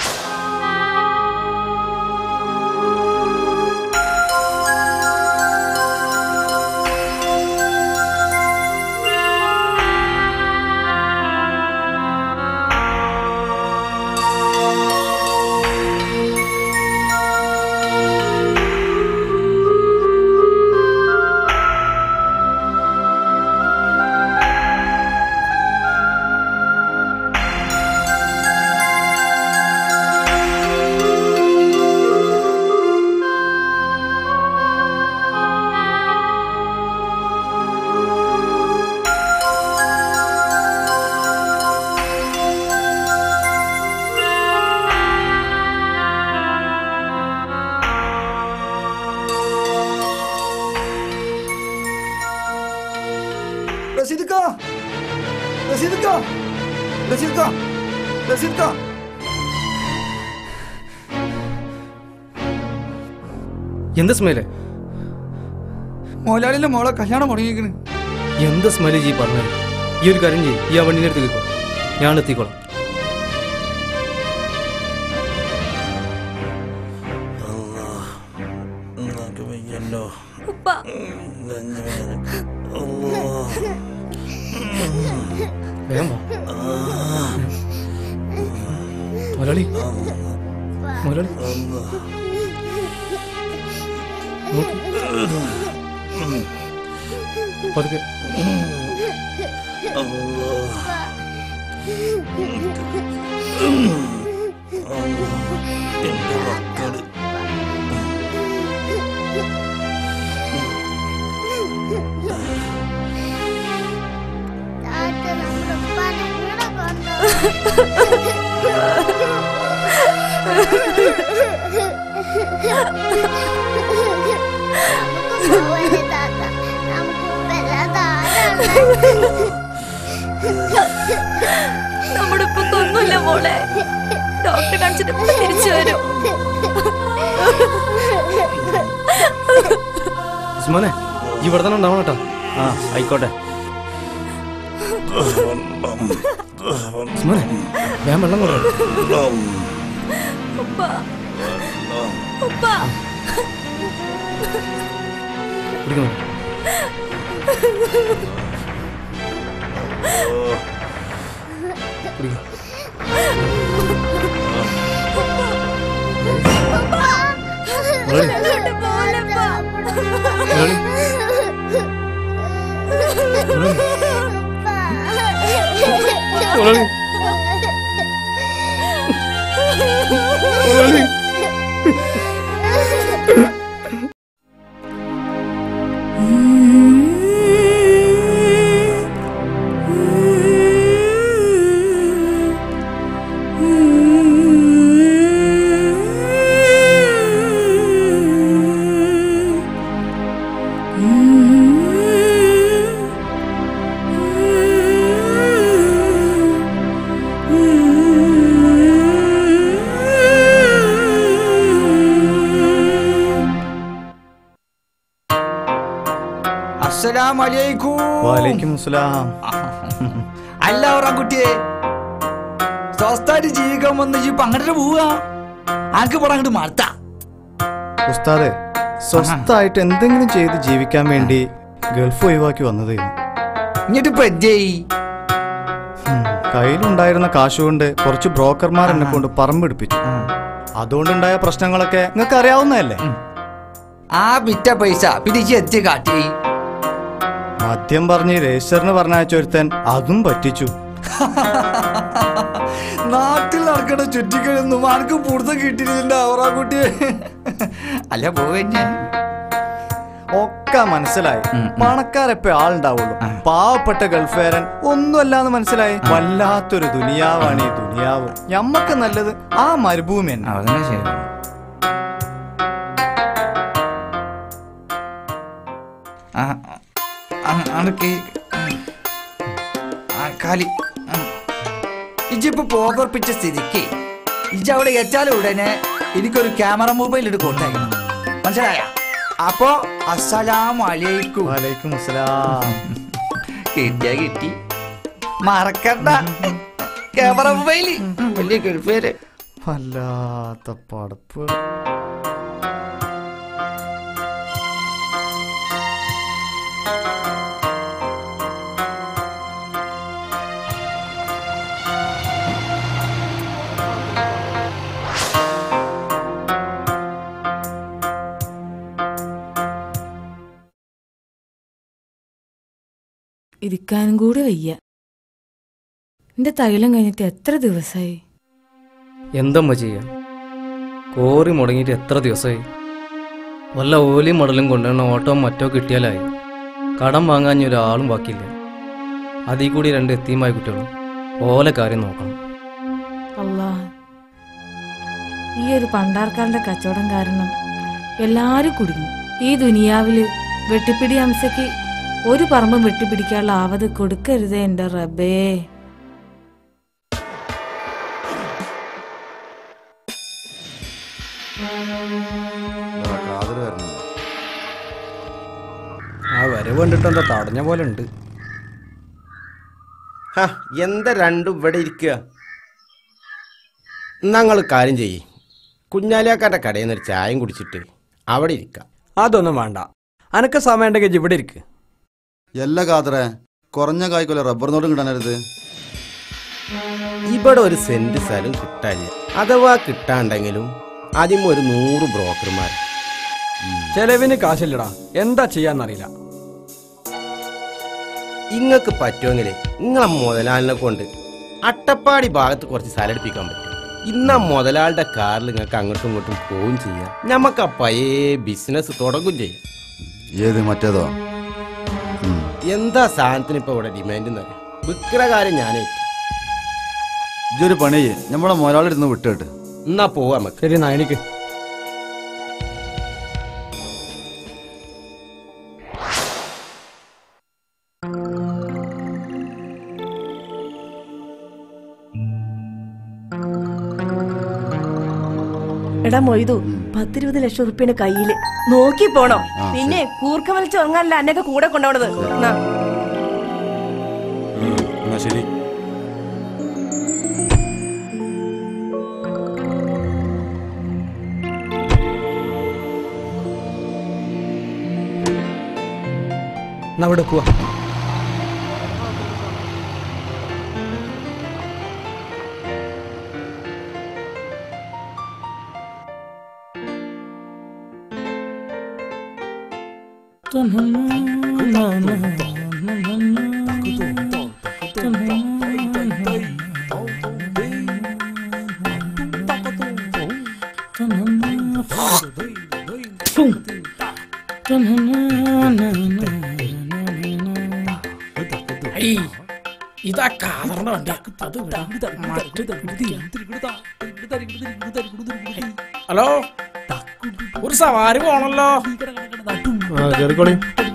റസീദ് കാ റസീദ് കാ റസീദ് കാ റസീദ് കാ എന്ത് സ്മെല് മോലാളിന്റെ മോളെ കല്യാണം മുടങ്ങിയിരിക്കണ് എന്ത് സ്മെല് ജി പറഞ്ഞത് ഈ ഒരു കാര്യം ചെയ്യ് ഈ ആ വണ്ടിൻ്റെ അടുത്ത് കേൾക്കോ ഞാൻ എത്തിക്കോളാം ഉപ്പ വേഗം വാ. മുരളി മുരളി നോക്ക്. പതുക്കെ നമ്മുടെ ഇപ്പൊ തൊന്നുമില്ല മോളെ ഡോക്ടറെ കാണിച്ചിട്ട് ഇപ്പൊ തിരിച്ചു വരും ഉസ്മാനെ ഈ ഇവിടെ തന്നെ ഉണ്ടാവണം കേട്ടോ ആ ആയിക്കോട്ടെ ഉസ്മാനെ വേഗം വെള്ളം കൊണ്ടുവരാം ഉപ്പ ഉപ്പ കുടിക്കണം കുടിക്കണം മുരളി മുരളി മുരളി മുരളി അസ്സലാമലൈക്കും വാലേക്കും അസ്സലാം അല്ല കുട്ടിയെ സ്വസ്ഥായിട്ട് ജീവിക്കാൻ വന്ന് ഈ അങ്ങോട്ട് പോവുക ആർക്ക് പടം അങ്ങോട്ട് മാറ്റാ ഉസ്താദെ സ്വസ്ഥായിട്ട് എന്തെങ്കിലും ചെയ്ത് ജീവിക്കാൻ വേണ്ടി ഗൾഫ് ഒഴിവാക്കി വന്നതായിരുന്നു എന്നിട്ട് ഇപ്പൊ എന്തേയി കയ്യിലുണ്ടായിരുന്ന കാശുകൊണ്ട് കുറച്ച് ബ്രോക്കർമാർ എന്നെ കൊണ്ട് പറമ്പെടുപ്പിച്ചു അതുകൊണ്ടുണ്ടായ പ്രശ്നങ്ങളൊക്കെ നിങ്ങൾക്ക് അറിയാവുന്നതല്ലേ ആ വിറ്റ പൈസ പിടിച്ച് എത്തി കാട്ടി മദ്യം പറഞ്ഞ് രജിസ്റ്ററിന് പറഞ്ഞയച്ചൊരുത്തൻ അതും പറ്റിച്ചു നാട്ടിൽ നടക്കണ ചുറ്റിക്കഴിഞ്ഞൊന്നും ആർക്കും കൂടുതൽ കിട്ടിയില്ല അവറാ കുട്ടിയെ അല്ല പോവേ ഞാൻ ഒക്കെ മനസ്സിലായി പണക്കാരെപ്പോ ആളുണ്ടാവുള്ളൂ പാവപ്പെട്ട ഗൾഫുകാരൻ ഒന്നുമല്ലാന്ന് മനസ്സിലായി വല്ലാത്തൊരു ദുനിയാവാണ് ഈ ദുനിയാവ് ഞമ്മക്ക് നല്ലത് ആ മരുഭൂമി തന്നെ അതന്നെ ശരി ആ ആ, അനക്ക് ആ കാലി ഇജിപ്പോ പോകർപ്പിച്ച സ്ഥിതിക്ക് ഇജ് അവിടെ എത്താലും ഉടനെ എനിക്കൊരു ക്യാമറ മൊബൈൽ എടുത്ത് കൊടുത്തേക്കണം മനസ്സിലായ അപ്പോ അസ്സലാം അലൈക്കും വലൈക്കും അസ്സലാം കിട്ടിയ കിട്ടി മറക്കണ്ട ക്യാമറ മൊബൈല് വലിയ ഗൾഫേര് വല്ലാത്ത പടപ്പ് ഇരിക്കാനും കൂടെ വയ്യ എന്റെ തൈലം കഴിഞ്ഞിട്ട് എത്ര ദിവസമായി എന്തമ്മ ചെയ്യാ കോറി മുടങ്ങിയിട്ട് എത്ര ദിവസമായി വല്ല ഓലിയും മടലും കൊണ്ടുവന്ന ഓട്ടോ മറ്റോ കിട്ടിയാലായി കടം വാങ്ങാൻ ഇനി ഒരാളും ബാക്കിയില്ല അതിൽ കൂടി രണ്ട് എത്തിയുമായ കുട്ടികളും ഓലെ കാര്യം നോക്കണം അല്ലാ ഈ ഒരു പണ്ടാർക്കാരുടെ കച്ചവടം കാരണം എല്ലാരും കുടുങ്ങി ഈ ദുനിയാവില് വെട്ടിപ്പിടി അംസയ്ക്ക് ഒരു പറമ്പും വെട്ടിപ്പിടിക്കാനുള്ള ആവത് കൊടുക്കരുതേ എന്റെ റബ്ബേ കാതൽ വരണം ആ വരവ് കണ്ടിട്ട് എന്താ തടഞ്ഞ പോലെ ഉണ്ട് ഹ, എന്താ രണ്ടും ഇവിടെ ഇരിക്കുക ഞങ്ങൾ കാര്യം ചെയ്യ് കുഞ്ഞാലിയാക്കാരുടെ കടയിൽ നിന്ന് ഒരു ചായയും കുടിച്ചിട്ട് അവിടെ ഇരിക്കാം അതൊന്നും വേണ്ട അനക്ക് സമയം ഉണ്ടെങ്കിൽ ഇവിടെ ഇരിക്ക് എല്ലാ കാതറേ കുറഞ്ഞ കായ്ക്കൊല്ല റബ്ബർ നോട്ടും കിട്ടാനരുത് ഇവിടെ ഒരു സെന്റ് സ്ഥലം കിട്ടാനില്ല അഥവാ കിട്ടാണ്ടെങ്കിലും ആദ്യം ഒരു നൂറ് ബ്രോക്കർമാർ ചെലവിന് കാശില്ലടാ എന്താ ചെയ്യാന്നറിയില്ല ഇങ്ങക്ക് പറ്റുമെങ്കിലേ നിങ്ങളെ മുതലാളിനെ കൊണ്ട് അട്ടപ്പാടി ഭാഗത്ത് കുറച്ച് സ്ഥലം എടുപ്പിക്കാൻ പറ്റും ഇന്ന മുതലാളുടെ കാറിൽ നിങ്ങൾക്ക് അങ്ങോട്ടും ഇങ്ങോട്ടും പോവും ചെയ്യാം നമുക്ക് ആ പഴയ ബിസിനസ് തുടങ്ങും ചെയ്യാം ഏത് മറ്റേതോ എന്താ സാധനത്തിന് ഇപ്പൊ ഇവിടെ ഡിമാൻഡ് എന്ന് വിൽക്കുന്ന കാര്യം ഞാനേ ഇതൊരു പണി ചെയ്യ് നമ്മളെ മുതലാളിരുന്ന് വിട്ടിട്ട് എന്നാ പോവാ നമുക്ക് ശരി എന്നാ എനിക്ക് എടാ മൊയ്തു പത്തിരുപത് ലക്ഷം ഉറുപ്പിയാണ് കയ്യില് നോക്കി പോണം പിന്നെ കൂർക്ക വലിച്ച് ഉറങ്ങാനല്ല അന്നൊക്കെ കൂടെ കൊണ്ടുപോണത് എന്നാ. എന്നാ ശരി എന്നാ ഇവിടെ പോവാ ഏയ്, ഇതാ കാതറിന്റെ വണ്ടി അത് വിടാ. മറ്റേത് ഹലോ ഒരു സവാരി പോണല്ലോ കേറിക്കോളി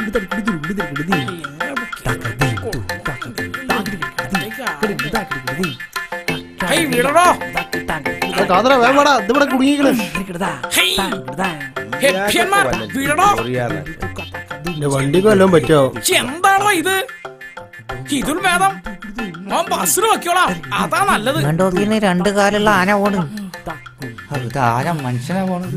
ഹേയ്, വിടടോ കാതറ വേഗടാ ഇതിവിടെ കുടുങ്ങിക്കണ് ഹേയ്, ഹെപ്പിയന്മാർ, വിടടോ വണ്ടിക്ക് വല്ലതും പറ്റോ ഛെ, എന്താണോ ഇത് ഇതിൽ ഭേദം മോൻ ബസ്സിൽ വെക്കോളാം അതാ നല്ലത് കണ്ടോക്കിന് രണ്ട് കാലുള്ള ആന ഓടും ഇതാരാ മനുഷ്യനെ പോണത്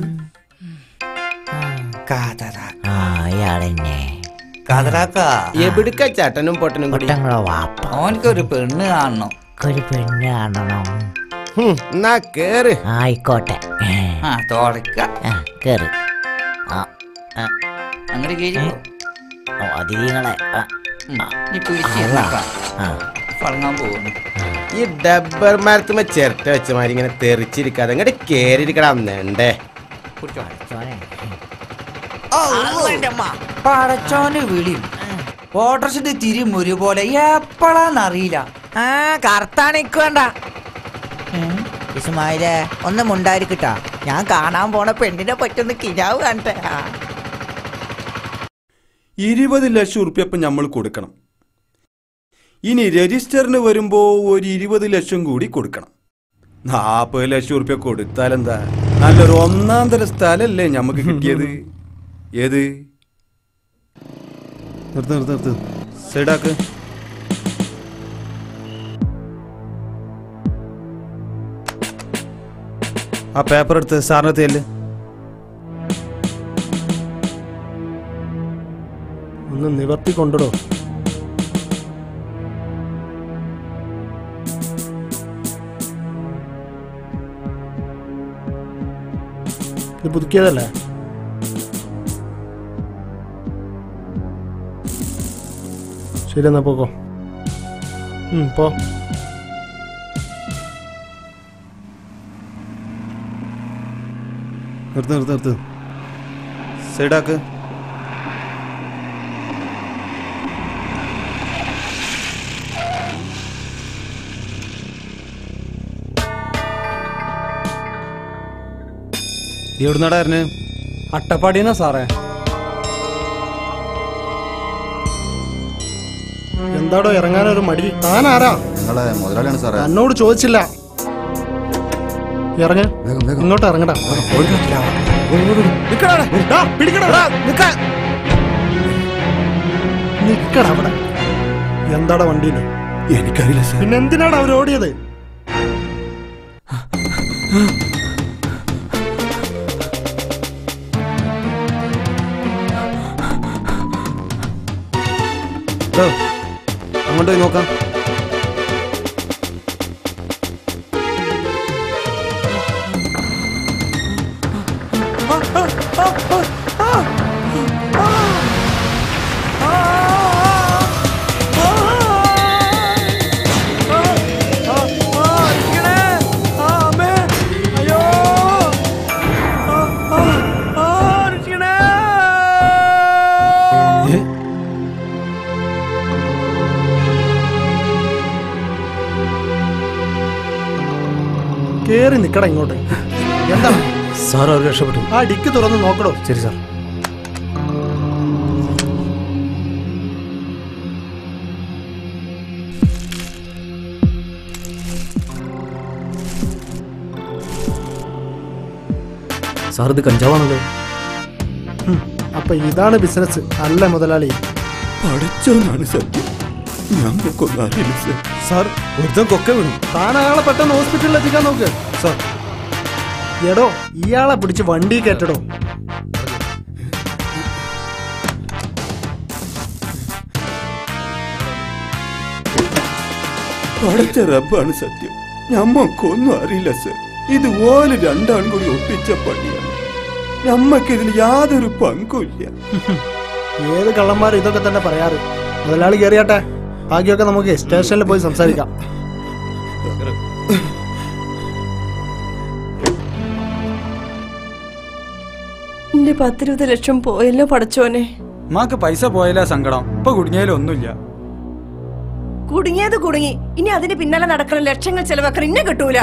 കാതറ ആ ഇയാളെന്നെ കാതറാക്ക എവിടുക്ക ചട്ടനും പൊട്ടനും കൂടി പൊട്ടങ്ങളോ വാപ്പ അവനക്കൊരു പെണ്ണ് കാണണം ഒരു പെണ്ണ് കാണണം ഹും, എന്നാ കേറ് ആയിക്കോട്ടെ ആ തുടക്ക ആ, കേറ് ആ ആ, അങ്ങനെ കേറി ഓ, അതിഥികളെ ആ, ആ. നീ പിടിച്ച് അതാ. നോക്കാം. ആ. ഫളങ്ങാൻ പോകുന്നു ഈ ഡബ്ബർ മരത്തുമ്മ ചിരട്ട വെച്ച മാതിരി ഇങ്ങനെ തെറിച്ചിരിക്കാതെ ഇങ്ങോട്ട് കേറിയിരിക്കണം നേണ്ടേ പടച്ചോന്റെ വിളി ഓട്ടർഷിന്റെ തിരി മുരു പോലെ എപ്പോഴാന്നറിയില്ല ആ കറുത്താണിക്ക് വേണ്ട ഇസ്മായിലെ ഒന്ന് മുണ്ടായിരിക്കട്ടാ ഞാൻ കാണാൻ പോണ പെണ്ണിനെ പറ്റൊന്ന് കിരാവ് കാണട്ടെ ആ. ഇരുപത് ലക്ഷം ഉറുപ്പ്യ ഇപ്പം നമ്മൾ കൊടുക്കണം ഇനി രജിസ്റ്ററിന് വരുമ്പോ ഒരു ഇരുപത് ലക്ഷം കൂടി കൊടുക്കണം നാൽപ്പത് ലക്ഷം ഉറുപ്പ്യ കൊടുത്താലെന്താ നല്ലൊരു ഒന്നാം തര സ്ഥലല്ലേ നമുക്ക് കിട്ടിയത് ഏത് നിർത്ത് നിർത്ത് നിർത്ത് സൈഡാക്ക് ആ പേപ്പർ എടുത്ത് സാറിന് തേല് ഒന്ന് നിവർത്തി കൊണ്ടിടോ ഇത് പുതുക്കിയതല്ലേ ശരി എന്നാ പോക്കോ ഉം, പോ നിർത്ത് നിർത്ത് നിർത്ത് സൈഡാക്ക് എവിടുന്നാടാ അറിഞ്ഞ് അട്ടപ്പാടിയെന്നാ സാറേ എന്താടോ ഇറങ്ങാനൊരു മടി താൻ ആരാ നിങ്ങളെ മുതലാളിയാണ് സാറേ എന്നോട് ചോദിച്ചില്ല ഇറങ്ങ ഇങ്ങോട്ട് ഇറങ്ങടാ നിക്കടാ അവിടെ എന്താടാ വണ്ടിയില് എനിക്കറിയില്ല സാർ പിന്നെ എന്തിനാടാ അവർ ഓടിയത് ഡോ, അങ്ങോട്ട് പോയി നോക്കാം കേറി നിക്കടാ ഇങ്ങോട്ട് എന്താണ് സാർ അവർ രക്ഷപ്പെട്ടു ആ ഡിക്ക് തുറന്ന് നോക്കടോ ശരി സാർ സാർ ഇത് കഞ്ചാവാണല്ലോ ഉം, അപ്പൊ ഇതാണ് ബിസിനസ് അല്ല മുതലാളി പഠിച്ചോന്നാണ് സത്യം ഞങ്ങൾക്കൊന്നും അറിയില്ല സാർ സാർ ഒരുത്തം കൊക്ക വീണു താൻ അയാളെ പെട്ടെന്ന് ഹോസ്പിറ്റലിൽ എത്തിക്കാൻ നോക്ക് സാർ എടോ ഇയാളെ പിടിച്ച് വണ്ടി കയറ്റടോ പഠിച്ച റബ്ബാണ് സത്യം ഞമ്മക്കൊന്നും അറിയില്ല സർ ഇത് ഓല് രണ്ടാളും കൂടി ഒപ്പിച്ച പണിയാണ് ഞമ്മക്കിതിൽ യാതൊരു പങ്കുമില്ല ഏത് കള്ളന്മാർ ഇതൊക്കെ തന്നെ പറയാറ് മുതലാളി കയറിയാട്ടെ ബാക്കിയൊക്കെ നമുക്ക് സ്റ്റേഷനിൽ പോയി സംസാരിക്കാം എന്റെ പത്തിരുപത് ലക്ഷം പോയല്ലോ പടച്ചോനെ ഉമ്മാക്ക് പൈസ പോയാലേ സങ്കടം ഇപ്പൊ കുടുങ്ങിയാലും ഒന്നുമില്ല കുടുങ്ങിയത് കുടുങ്ങി ഇനി അതിന് പിന്നാലെ നടക്കുന്ന ലക്ഷങ്ങൾ ചെലവാക്കാൻ ഇന്നെ കിട്ടൂല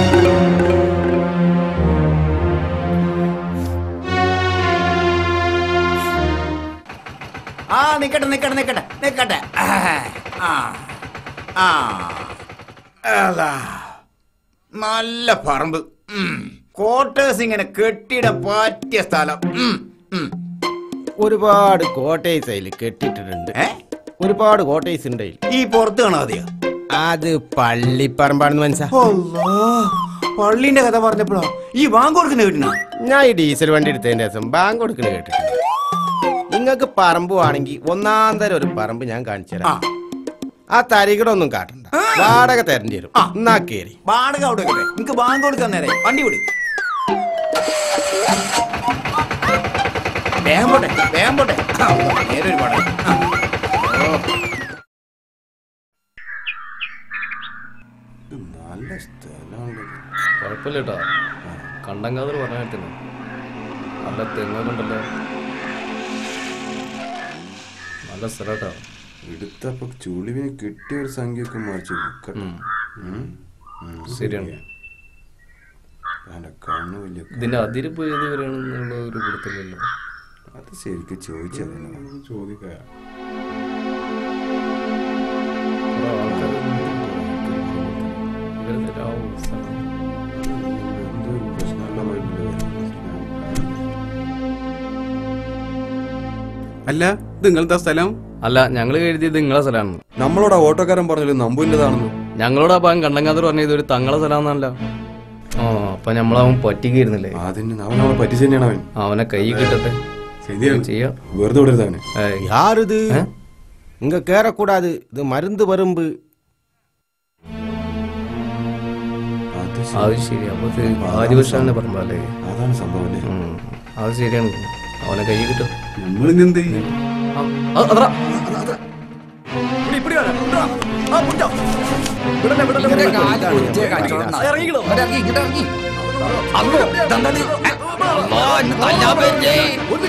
ആ നിക്കട്ടെ നിക്കട്ടെ നിക്കട്ടെ നിക്കട്ടെ ആ ആ അതാ. നല്ല പറമ്പ് ക്വാർട്ടേഴ്സ് ഇങ്ങനെ കെട്ടിട പറ്റിയ സ്ഥലം ഉം, ഉം. ഒരുപാട് കോട്ടേഴ്സ് അതിൽ കെട്ടിട്ടിട്ടുണ്ട് ഒരുപാട് കോട്ടേഴ്സ് ഉണ്ട് അതിൽ. ഈ പുറത്ത് കാണാതെയോ അത് പള്ളിപ്പറമ്പാണെന്ന് മനസ്സിലാ പള്ളിന്റെ കഥ പറഞ്ഞപ്പോഴോ ഈ ബാങ്ക് കൊടുക്കുന്ന വീട്ടിനാ ഞാൻ ഈ ഡീസൽ വണ്ടി എടുത്തതിന്റെ ദിവസം ബാങ്ക് കൊടുക്കുന്നത് കേട്ടിട്ടുണ്ട് നിങ്ങൾക്ക് പറമ്പ് ആണെങ്കിൽ ഒന്നാം തരം ഒരു പറമ്പ് ഞാൻ കാണിച്ചു തരാം ആ തരികടൊന്നും കാട്ടണ്ട വാടക തരേണ്ടി വരും എന്നാ കേറി വാടക അവിടെ വെക്കട്ടെ. നിങ്ങക്ക് ബാങ്ക് കൊടുക്കാൻ നേരെ വണ്ടി വിട് വേഗം പോട്ടെ വേഗം പോട്ടെ ആ, നേരെ ഒരു വാടക ആ. ഓ. നല്ല സ്ഥലമാണ് കുഴപ്പമില്ല കേട്ടോ കണ്ടങ്കാതർ പറഞ്ഞ കാര്യത്തിന് നല്ല തെങ്ങൊക്കെ ഉണ്ടല്ലോ നല്ല സ്ഥലം കേട്ടോ എടുത്തപ്പോ ചുളിവിന് കിട്ടിയ ഒരു സംഖ്യയൊക്കെ മറിച്ച് വിൽക്കണം ശരിയാണ് എന്റെ കണ്ണു വലിയ ഇതിന്റെ അതിരിപ്പ് ഏത് വരെയാണെന്നുള്ള ഒരു പിടുത്തില്ലല്ലോ അത് ശരിക്കും ചോദിച്ചതന്നെ ചോദിക്കാം കുറെ ആൾക്കാർ ഇവരുടെ ആ ഒരു സ്ഥലം എന്തോ ഒരു പ്രശ്നമുള്ള വഴിയില് അല്ല ഇത് നിങ്ങളെന്താ സ്ഥലം അല്ല ഞങ്ങൾ എഴുതിയത് നിങ്ങളെ സ്ഥലമാണ് നമ്മളോട് ആ ഓട്ടോക്കാരൻ പറഞ്ഞല്ലോ നമ്പുവിൻ്റെതാണെന്ന് ഞങ്ങളോട് ആ ഭാഗം കണ്ടങ്കാതർ പറഞ്ഞത് ഒരു തങ്ങളെ സ്ഥലമാണെന്നല്ല ആ അപ്പൊ അപ്പൊ നമ്മളവൻ പറ്റിക്കായിരുന്നില്ലേ അതിന് അവൻ അവനെ പറ്റിച്ച് തന്നെയാണ് അവൻ അവനെ കൈ കിട്ടട്ടെ ശരിയാണ് ചെയ്യാം വെറുതെ വിടരുത് അവനെ யாருது இங்க கேறக்கூடாது இது மருந்து வரும்பு അത് ശരി അപ്പൊ ആദിവശാന്റെ പറമ്പല്ലേ അതാണ് സംഭവം അല്ലേ അത് ശരിയാണ് അവനെ കൈ കിട്ടും നമ്മളിനി എന്ത് ചെയ്യും ഇവന്റെ കാല് കുത്തിയ കച്ചവടം നടക്കും. ഇവരിറങ്ങി, ഇങ്ങോട്ട് ഇറങ്ങി. അല്ലോ, ഇതെന്താണ്? ഏ, അല്ലോ, എന്നെ തല്ലാൻ പറ്റേ.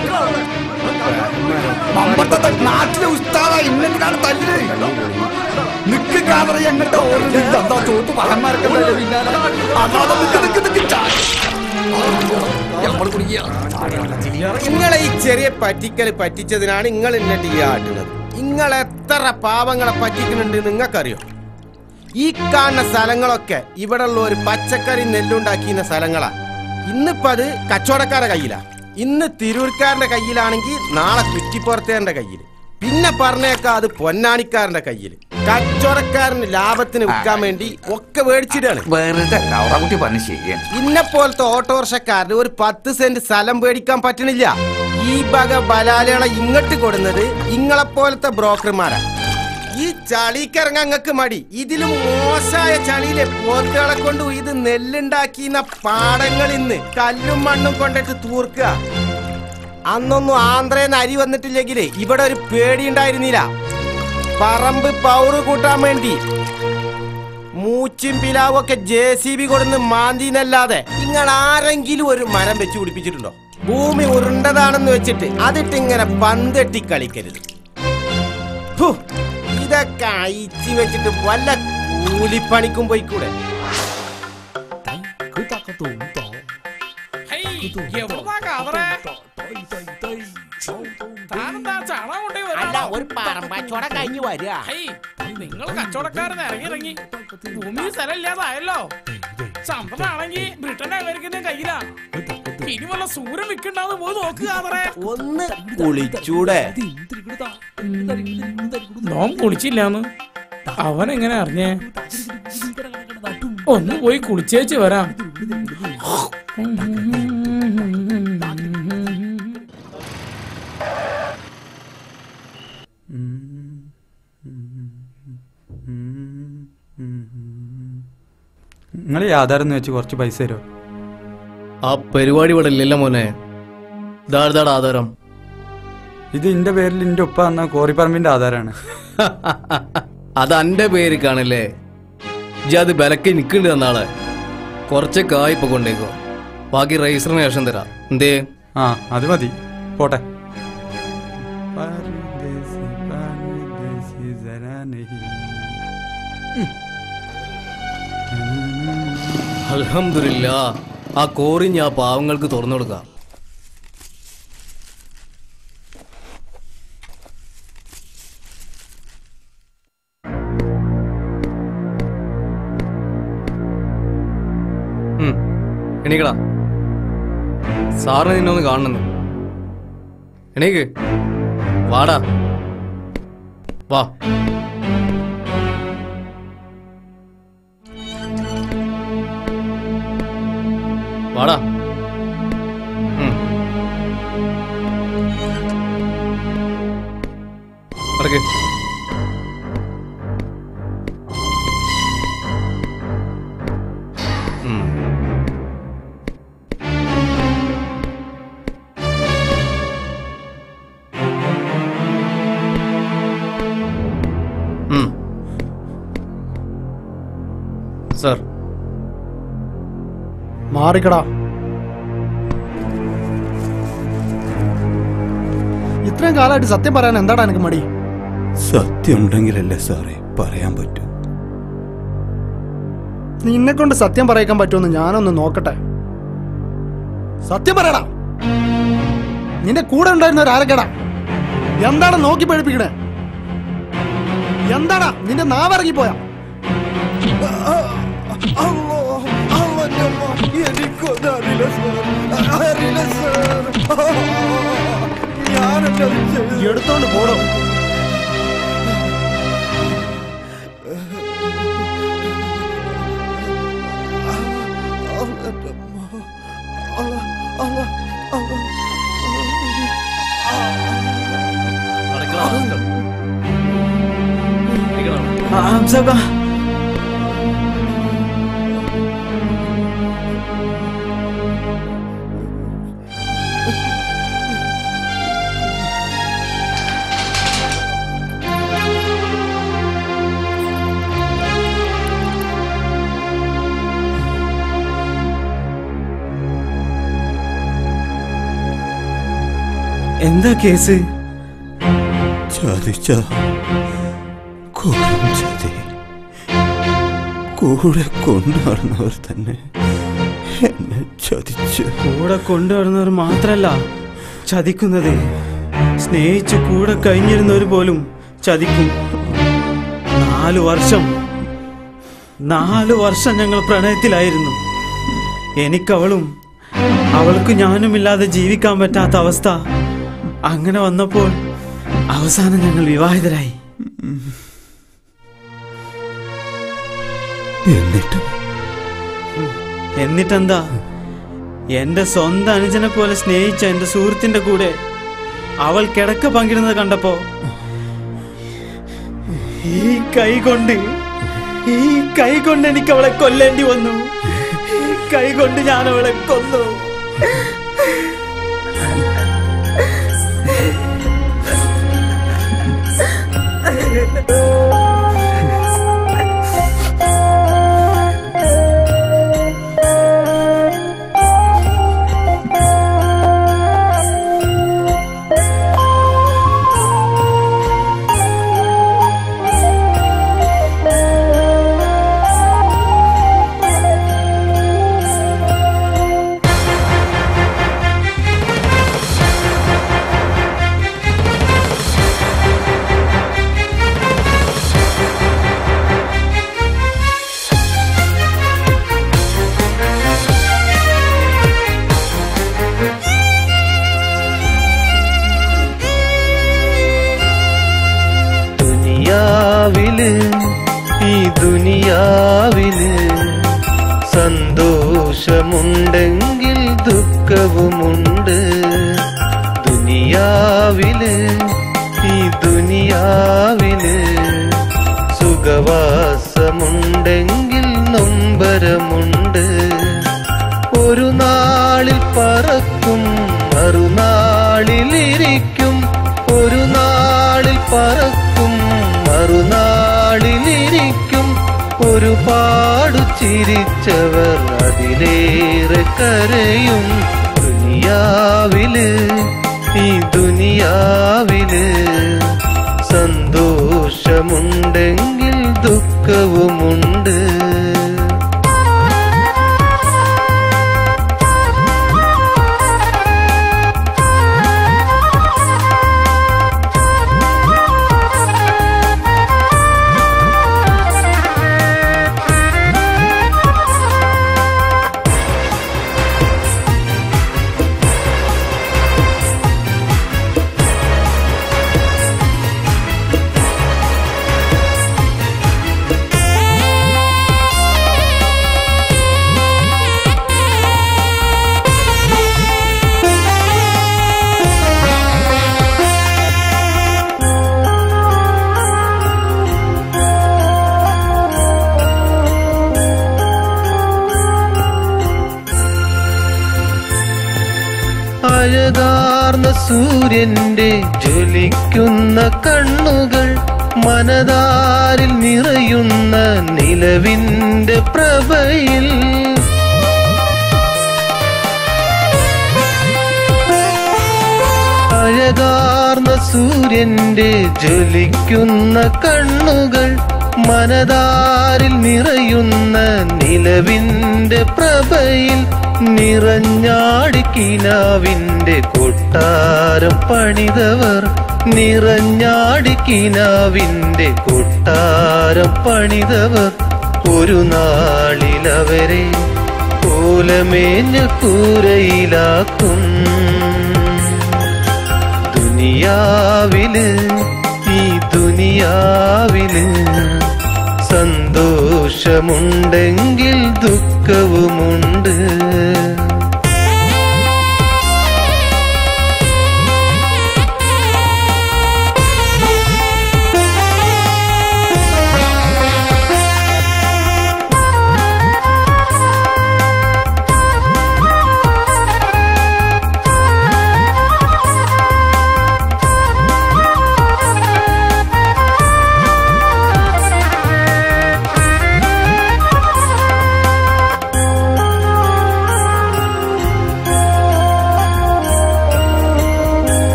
മമ്പട്ടത്തെ നാട്ടിലെ ഉസ്താദ ഇന്നെന്തിനാണ് തല്ലുന്നത് നിക്ക് കാതറ എങ്ങോട്ട് ഓടുന്നത് എന്താ ചോട്ട് പഹന്മാരൊക്കെ ഉണ്ടല്ലോ പിന്നാലെ. അല്ലാതെ നിക്ക് നിക്ക് നിക്ക് ചാടി. നമ്മൾ കുടുങ്ങിയ നിങ്ങളെ ഈ ചെറിയ പറ്റിക്കൽ പറ്റിച്ചതിനാണ് നിങ്ങൾ എന്നിട്ട് ഈ ആട്ടുന്നത് നിങ്ങൾ എത്ര പാവങ്ങളെ പറ്റിക്കുന്നുണ്ട് നിങ്ങൾക്കറിയോ ഈ കാണുന്ന സ്ഥലങ്ങളൊക്കെ ഇവിടെ ഉള്ള ഒരു പച്ചക്കറി നെല്ലുണ്ടാക്കിയ സ്ഥലങ്ങളാ ഇന്നിപ്പോ അത് കച്ചവടക്കാരുടെ കയ്യിലാ ഇന്ന് തിരൂർക്കാരന്റെ കയ്യിലാണെങ്കിൽ നാളെ കുറ്റിപ്പുറത്തേന്റെ കയ്യിൽ പിന്നെ പറഞ്ഞേക്കാ അത് പൊന്നാണിക്കാരന്റെ കയ്യിൽ കച്ചവടക്കാരന് ലാഭത്തിന് വിൽക്കാൻ വേണ്ടി ഒക്കെ മേടിച്ചിട്ടാണ് വെറുതെ ലൗറാക്കുട്ടി പറഞ്ഞ് ശരിയാണ് ഇന്നെ പോലത്തെ ഓട്ടോറിക്ഷക്കാരന് ഒരു പത്ത് സെന്റ് സ്ഥലം മേടിക്കാൻ പറ്റണില്ല ഈ വക ബലാലകളെ ഇങ്ങോട്ട് കൊടുന്നത് ഇങ്ങളെ പോലത്തെ ബ്രോക്കർമാരാ ഈ ചളിക്കിറങ്ങാൻ അങ്ങക്ക് മടി ഇതിലും മോശമായ ചളിയിലെ പോത്തുകളെ കൊണ്ട് ഇത് നെല്ലുണ്ടാക്കിയ പാടങ്ങൾ ഇന്ന് കല്ലും മണ്ണും കൊണ്ടിട്ട് തൂർക്കുക അന്നൊന്നും ആന്ധ്രേന്ന് അരി വന്നിട്ടില്ലെങ്കിലേ ഇവിടെ ഒരു പേടി ഉണ്ടായിരുന്നില്ല പറമ്പ് പൗറ് കൂട്ടാൻ വേണ്ടി മൂച്ചും പിലാവും ഒക്കെ ജെ സി ബി കൊടുന്ന് മാന്തിന്നല്ലാതെ നിങ്ങൾ ആരെങ്കിലും ഒരു മരം വെച്ച് പിടിപ്പിച്ചിട്ടുണ്ടോ ഭൂമി ഉരുണ്ടതാണെന്ന് വെച്ചിട്ട് അതിട്ട് ഇങ്ങനെ പന്തെട്ടി കളിക്കരുത് ഫു, ഇതൊക്കെ അയച്ചു വെച്ചിട്ട് വല്ല കൂലിപ്പണിക്കും പോയിക്കൂടെ അല്ല ഒരു പറമ്പച്ചോടം കഴിഞ്ഞു വരിക നിങ്ങൾ കച്ചവടക്കാരൻ ഇറങ്ങി ഇറങ്ങി ഭൂമി സ്ഥലമില്ലാതായല്ലോ ചന്ദ്രനാണെങ്കി ബ്രിട്ടൻ അമേരിക്കന്റെ കയ്യിലാ ഇനി വല്ല സൂര്യൻ വിൽക്കണ്ടാന്ന് പോയി നോക്കുക അതറേ ഒന്ന് കുളിച്ചൂടെ നോം കുളിച്ചില്ലാന്ന് അവൻ എങ്ങനെ അറിഞ്ഞേ ഒന്ന് പോയി കുളിച്ചേച്ച് വരാം നിങ്ങൾ ഈ ആധാരം എന്ന് വെച്ച് കുറച്ച് പൈസ തരുമോ ആ പരിപാടി ഇവിടെ ഇല്ലല്ലോ മോനെ ഇതാഴ്താട് ആധാരം ഇത് എന്റെ പേരിൽ എന്റെ ഉപ്പ തന്ന കോറിപ്പറമ്പിന്റെ ആധാരമാണ് അത് എന്റെ പേര് കാണില്ലേ ഇജ്ജ് അത് വിലക്ക് നിൽക്കുന്നുണ്ട് തന്നാളെ കുറച്ച് കായ്പ കൊണ്ടേക്കോ ബാക്കി റൈസറിന് ശേഷം തരാം എന്തേ ആ അത് മതി പോട്ടെ അൽഹംദുലില്ല ആ കോറി ഞാൻ പാവങ്ങൾക്ക് തുറന്നു കൊടുക്കാം ഉം, എണീക്കടാ സാറിന് നിന്നെ ഒന്ന് കാണുന്നു എണീക്ക് വാടാ വാ വാടാ ഉം. നടക്ക് ഉം. ഉം. സർ മാറിക്കടാ ഇത്രയും കാലമായിട്ട് സത്യം പറയാൻ എന്താടാ എനിക്ക് മടി സത്യം ഉണ്ടെങ്കിലല്ലേ സാറേ പറയാൻ പറ്റൂ നിന്നെ കൊണ്ട് സത്യം പറയിക്കാൻ പറ്റുമെന്ന് ഞാനൊന്ന് നോക്കട്ടെ സത്യം പറയടാ നിന്റെ കൂടെ ഉണ്ടായിരുന്ന ആരൊക്കെടാ എന്താണ് നോക്കി പഴിപ്പിക്കണേ എന്താടാ നിന്റെ നാവിറങ്ങിപ്പോയാ എടുത്തോണ്ട് പോടോ ഹംസക്ക എന്താ കേസ് ചതിച്ച കൊടും ചതി കൂടെ കൊണ്ടുനടന്നവർ തന്നെ എന്നെ ചതിച്ചു കൂടെ കൊണ്ടുവരുന്നവർ മാത്രല്ല ചതിക്കുന്നത് സ്നേഹിച്ച് കൂടെ കഴിഞ്ഞിരുന്നവർ പോലും ചതിക്കും നാലു വർഷം നാലു വർഷം ഞങ്ങൾ പ്രണയത്തിലായിരുന്നു എനിക്കവളും അവൾക്ക് ഞാനുമില്ലാതെ ജീവിക്കാൻ പറ്റാത്ത അവസ്ഥ അങ്ങനെ വന്നപ്പോൾ അവസാനം ഞങ്ങൾ വിവാഹിതരായി എന്നിട്ട് എന്നിട്ടെന്താ എന്റെ സ്വന്തം അനുജനെ പോലെ സ്നേഹിച്ച എന്റെ സുഹൃത്തിന്റെ കൂടെ അവൾ കിടക്ക പങ്കിടുന്നത് കണ്ടപ്പോ ഈ കൈ കൊണ്ട് ഈ കൈ കൊണ്ട് എനിക്ക് അവളെ കൊല്ലേണ്ടി വന്നു ഈ കൈ കൊണ്ട് ഞാൻ അവളെ കൊന്നു ദുനിയാവില് ഈ ദുനിയാവില് സന്തോഷമുണ്ടെങ്കിൽ ദുഃഖവുമുണ്ട് ദുനിയാവില് ഈ ദുനിയാവില് സുഖവാസമുണ്ടെങ്കിൽ നൊമ്പരമുണ്ട് ഒരു നാളിൽ പറക്കും മറുനാളിലിരിക്കും ഒരു നാളിൽ പറക്കും മറുനാളിലിരിക്കും ഒരുപാട് ചിരിച്ചവർ അതിലേറെ കരയും ദുനിയാവില് ഈ ദുനിയാവില് സന്തോഷമുണ്ടെങ്കിൽ ദുഃഖവുമുണ്ട് അഴകാർന്ന സൂര്യന്റെ ജ്വലിക്കുന്ന കണ്ണുകൾ മനതാരിൽ നിറയുന്ന നിലവിന്റെ പ്രഭയിൽ അഴകാർന്ന സൂര്യന്റെ ജ്വലിക്കുന്ന കണ്ണുകൾ മനതാരിൽ നിറയുന്ന നിലവിന്റെ പ്രഭയിൽ നിറഞ്ഞാടിക്കിനാവിന്റെ കൊട്ടാരം പണിതവർ നിറഞ്ഞാടിക്കിനാവിന്റെ കൊട്ടാരം പണിതവർ ഒരു നാളിലവരെ കോലമേഞ്ഞ കൂരയിലാക്കും ദുനിയാവില് ഈ ദുനിയാവില് സന്തോഷമുണ്ടെങ്കിൽ ദുഃഖവുമുണ്ട്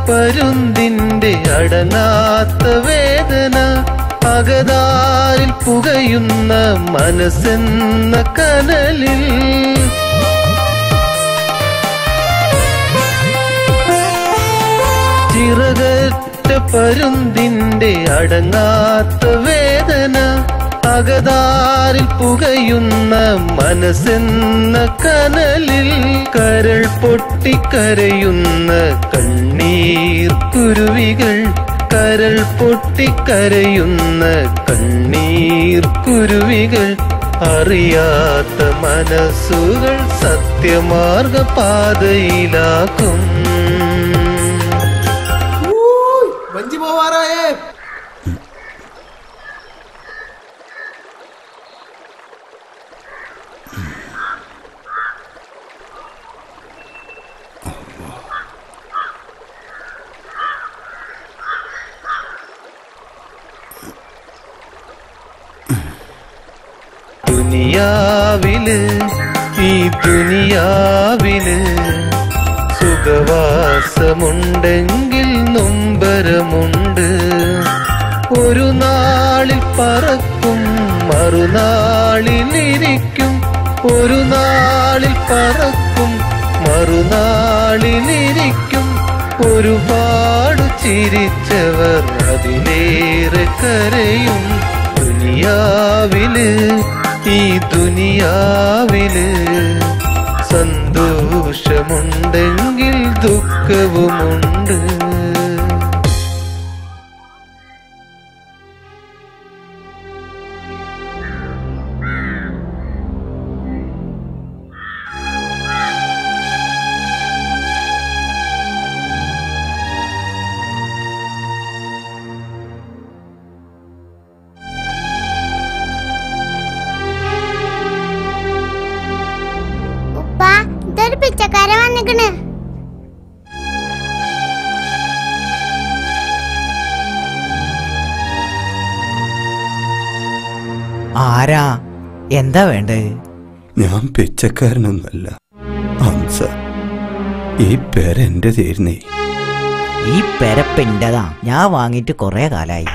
പരുന്തിന്റെ അടങ്ങാത്ത വേദന അകതാരിൽ പുകയുന്ന മനസ്സെന്ന കനലിൽ ചിറകറ്റ പരുന്തിന്റെ അടങ്ങാത്ത വേദന അകതാരിൽ പുകയുന്ന മനസ്സെന്ന കനലിൽ കരൾ പൊട്ടിക്കരയുന്ന കണ്ണീർ കുരുവികൾ കരൾ പൊട്ടിക്കരയുന്ന കണ്ണീർ കുരുവികൾ അറിയാത്ത മനസ്സുകൾ സത്യമാർഗ പാതയിലാക്കും വഞ്ചി പോവാറായേ ദുനിയാവില് ഈ ദുനിയാവില് സുഖവാസമുണ്ടെങ്കിൽ നൊമ്പരമുണ്ട് ഒരു നാളിൽ പറക്കും മറുനാളിലിരിക്കും ഒരു നാളിൽ പറക്കും മറുനാളിലിരിക്കും ഒരുപാട് ചിരിച്ചവർ അതിലേറെ കരയും ദുനിയാവില് ഈ ദുനിയാവില് സന്തോഷമുണ്ടെങ്കിൽ ദുഃഖവുമുണ്ട് ഉപ്പ ഇതൊരു പിച്ചക്കാരൻ വന്നിക്കണ് ആരാ എന്താ വേണ്ടത് ഞാൻ പിച്ചക്കാരനൊന്നല്ല ഹംസ ഈ പേര എന്റെ തീരുന്നേ ഈ പെരപ്പിൻ്റെതാ ഞാൻ വാങ്ങിയിട്ട് കുറെ കാലായി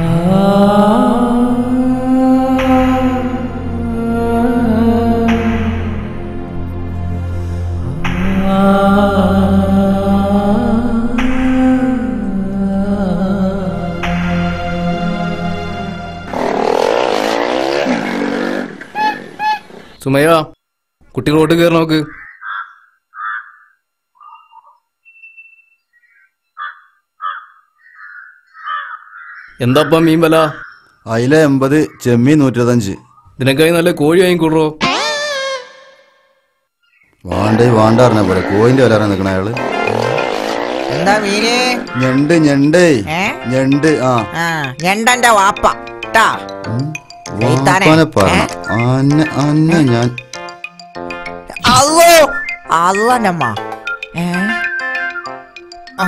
സുമയ കുട്ടികളോട്ട് കയറി നോക്ക് എന്താപ്പാ മീൻ വില അയില എൺപത് ചെമ്മീൻ നൂറ്റിരുപത്തഞ്ച് ഇതിനേക്കായി നല്ല കോഴി വാങ്ങിക്കൂടോ വാണ്ടേ വാണ്ട പറഞ്ഞ പോലെ കോയിന്റെ വില നിൽക്കണ അയാള് എന്താ മീന് ഞണ്ട് ഞണ്ടേ ഏ? ഞണ്ട് ആ ആ ഞണ്ടന്റെ വാപ്പ ട്ടാ എഴുത്താനെ. വാപ്പാനെ പറഞ്ഞ അന്ന അന്ന ഞാൻ അല്ലോ അല്ലമ്മ ഏ ആ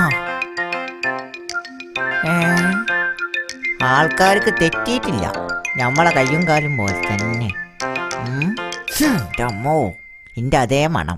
ഏ ആൾക്കാർക്ക് തെറ്റിയിട്ടില്ല നമ്മളെ കയ്യും കാലും പോലെ തന്നെ ഉം. ഹും, ന്റെ അമ്മോ ഇന്റെ അതേ മണം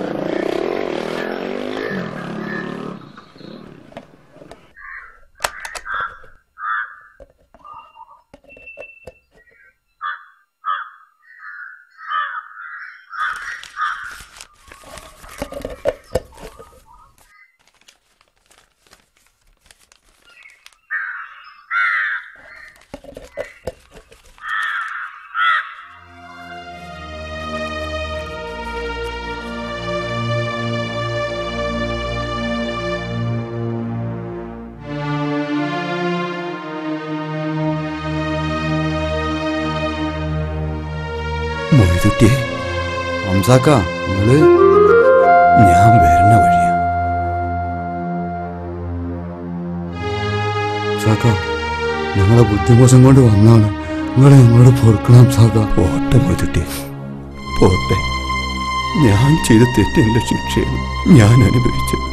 മൊയ്തുട്ടിയെ ഹംസാക്ക നിങ്ങള് ഞാൻ വരണ വഴിയാ സാക്ക ഞങ്ങളെ ബുദ്ധിമോശം കൊണ്ട് വന്നാണ് നിങ്ങളെ ഞങ്ങളോട് പൊറുക്കണം സാക്ക പോട്ടെ മൊയ്തുട്ടിയെ പോട്ടെ ഞാൻ ചെയ്ത തെറ്റിന്റെ ശിക്ഷയാണ് ഞാൻ അനുഭവിച്ചത്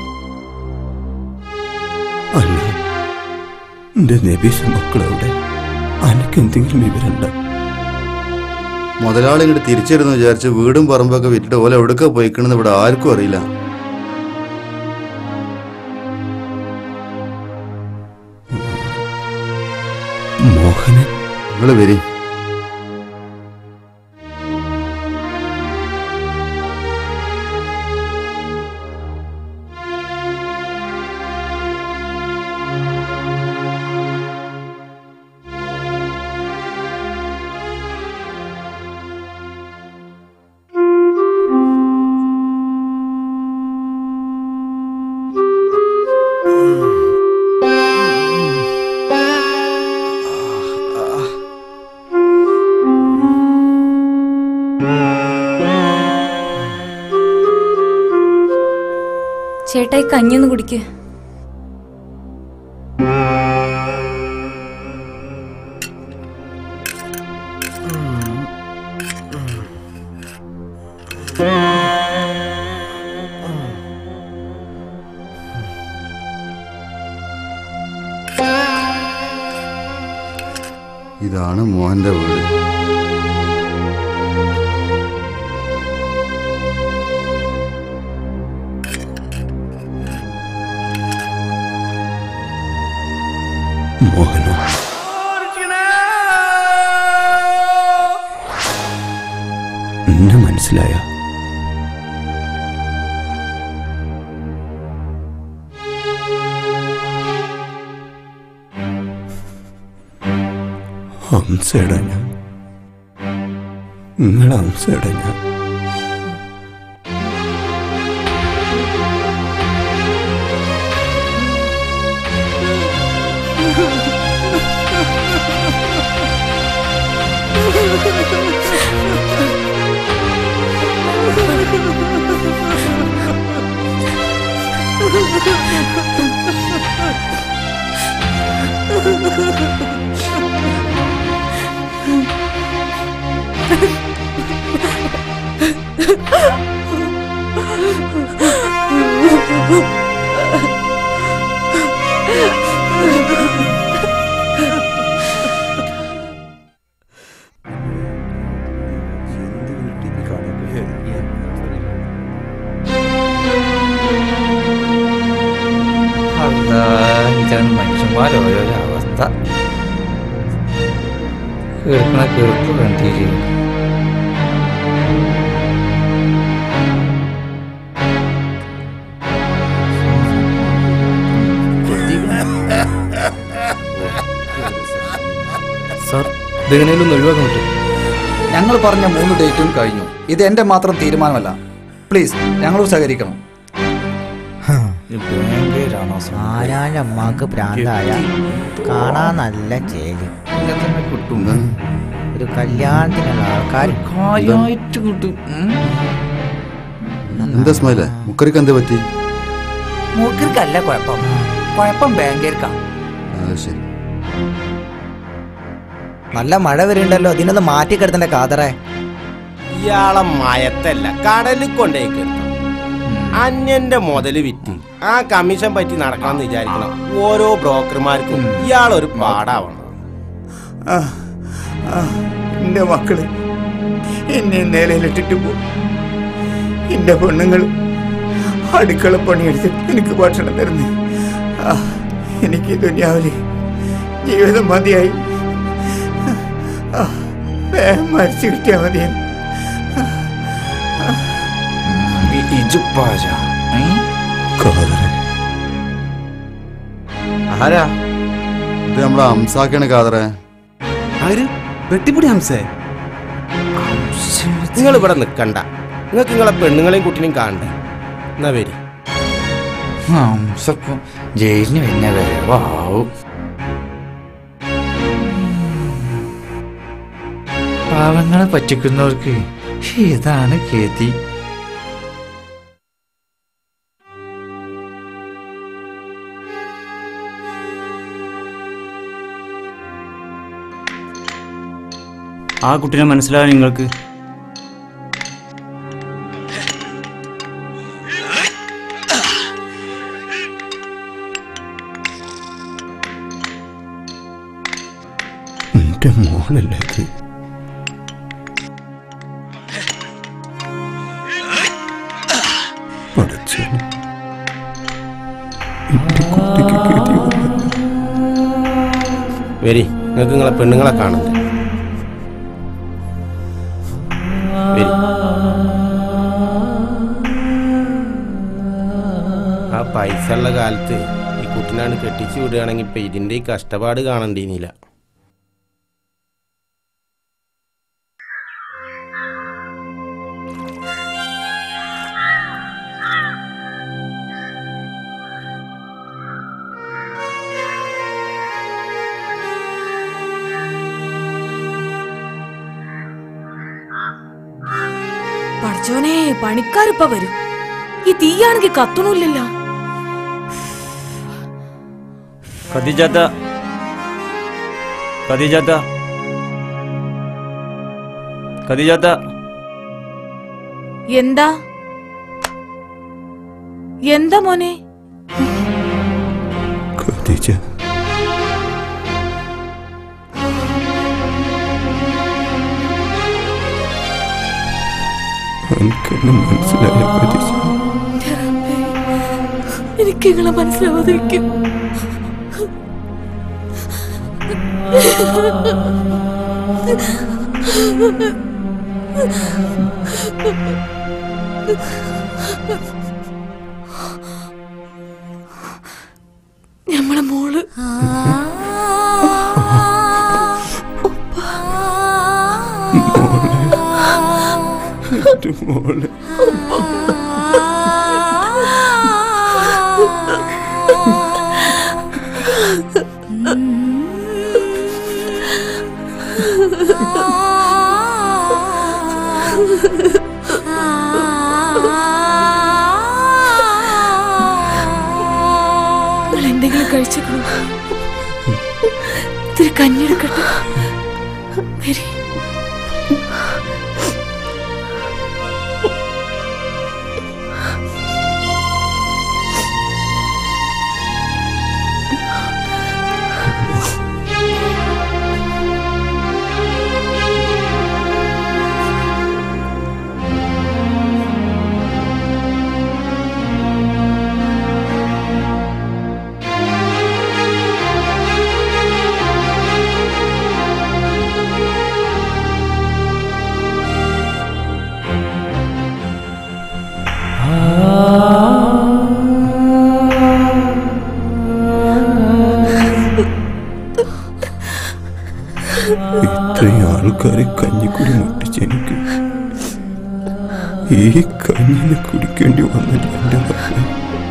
അല്ല എന്റെ നബീസ് മക്കളവിടെ അനക്കെന്തെങ്കിലും വിവരമുണ്ടോ മുതലാളി ഇങ്ങോട്ട് തിരിച്ചിരുന്നു വിചാരിച്ച് വീടും പറമ്പൊക്കെ വിറ്റിട്ട് ഓല എവിടേക്കാ പോയിക്കണെന്ന് ഇവിടെ ആർക്കും അറിയില്ല നിങ്ങൾ വരി ചേട്ടായി കഞ്ഞൊന്ന് കുടിക്ക് ഇതാണ് മോഹന്റെ വീട് മോഹനോ എന്നെ മനസ്സിലായ ഹംസയുടെ ഞാൻ നിങ്ങളെ ഹംസയുടെ ഞാൻ അല്ലാ, ഇതാണ് മനുഷ്യന്മാരെ ഓരോരോ അവസ്ഥ കേൾക്കണ കേൾപ്പ് കണ്ടില്ലേ സാർ ഇതെങ്ങനെയും ഒന്ന് ഒഴിവാക്കാൻ പറ്റും ഞങ്ങൾ പറഞ്ഞ മൂന്ന് ഡേറ്റും കഴിഞ്ഞു ഇത് എന്റെ മാത്രം തീരുമാനമല്ല പ്ലീസ് ഞങ്ങളോട് സഹകരിക്കണം ആരാന്റെ അമ്മക്ക് പ്രാന്തായ കാണാൻ നല്ല ചേലി ഒരു കല്യാണത്തിനുള്ള ആൾക്കാർ കാര്യമായിട്ട് കിട്ടും എന്താ സ്മൈലേ മുക്കറിക്ക് എന്താ പറ്റി മൂക്കർക്കല്ല കുഴപ്പം കുഴപ്പം ബാങ്കേർക്കാ ആ, ശരി നല്ല മഴ വരുന്നുണ്ടല്ലോ ഇതിനൊന്ന് മാറ്റി കിടത്തണ്ട കാതറേ ഇയാളെ മയത്തല്ല കടലിൽ കൊണ്ടേക്ക് അന്യന്റെ മുതല് വിറ്റ് ആ കമ്മീഷൻ പറ്റി നടക്കണം വിചാരിക്കണം ഓരോ ബ്രോക്കർമാർക്കും ഇയാളൊരു പാടാവണം എന്റെ മക്കള് എന്നെ നിലയിലിട്ടിട്ട് പോകും എന്റെ പെണ്ണുങ്ങൾ അടുക്കള പണിയെടുത്ത് എനിക്ക് ഭക്ഷണം തരുന്നു ആ, എനിക്ക് ദുനിയാവില് ജീവിതം മതിയായി ആ, വേഗം മരിച്ചു കിട്ടിയാ മതിയായി ആരാ ഇത് നമ്മളെ ഹംസാക്കാണ് കാതറേ ആര് വെട്ടിപ്പൊടി ഹംസേ നിങ്ങൾ ഇവിടെ നിൽക്കണ്ട നിങ്ങൾക്ക് നിങ്ങളെ പെണ്ണുങ്ങളെയും കുട്ടിനെയും കാണണ്ടേ എന്നാ വരി ഹംസക്കും ജയിലിന് പിന്നെ വരവാവും പാവങ്ങളെ പറ്റിക്കുന്നവർക്ക് ഇതാണ് ഗതി ആ കുട്ടീനെ മനസ്സിലായ നിങ്ങൾക്ക് എന്റെ മോളല്ലേ ഇത് പടച്ചോനെ. എന്റെ കുട്ടിക്ക് ഗതി വന്നു. വരി നിങ്ങൾക്ക് നിങ്ങളെ പെണ്ണുങ്ങളെ കാണണ്ടേ പൈസ ഉള്ള കാലത്ത് ഈ കുട്ടിനാണ് കെട്ടിച്ചു വിടുകയാണെങ്കിൽ ഇപ്പൊ ഇതിന്റെ ഈ കഷ്ടപ്പാട് കാണണ്ടീനില്ല പഠിച്ചോനെ പണിക്കാരിപ്പ വരും ഈ തീയാണെങ്കിൽ കത്തണില്ലല്ലോ ഖദീജാത്ത ഖദീജാത്ത ഖദീജാത്ത എന്താ എന്താ മോനെ ഖദീജ എനിക്കെന്നെ മനസ്സിലായ ഖദീജ എനിക്ക് നിങ്ങളെ മനസ്സിലാവാതിരിക്കും ഞമ്മളെ മോള് എൻ്റെ മോളെ നിങ്ങൾ എന്തെങ്കിലും കഴിച്ചേക്കണോ ഇത്തിരി കഞ്ഞെടുക്കട്ടെ വരി ഇത്രയും ആൾക്കാരെ കഞ്ഞിക്കുടി മുട്ടിച്ച് എനിക്ക് ഈ കഞ്ഞിനെ കുടിക്കേണ്ടി വന്നില്ല എൻ്റെ മക്കളെ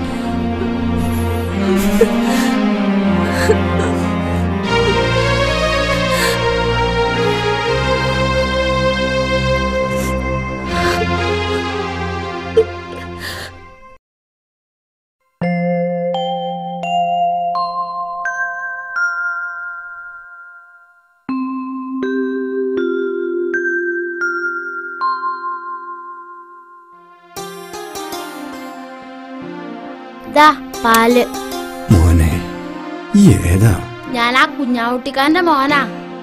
ദാ പാല് മോനെ ഈ ഏതാ ഞാൻ ആ കുഞ്ഞാവുട്ടിക്കാരന്റെ മോനാ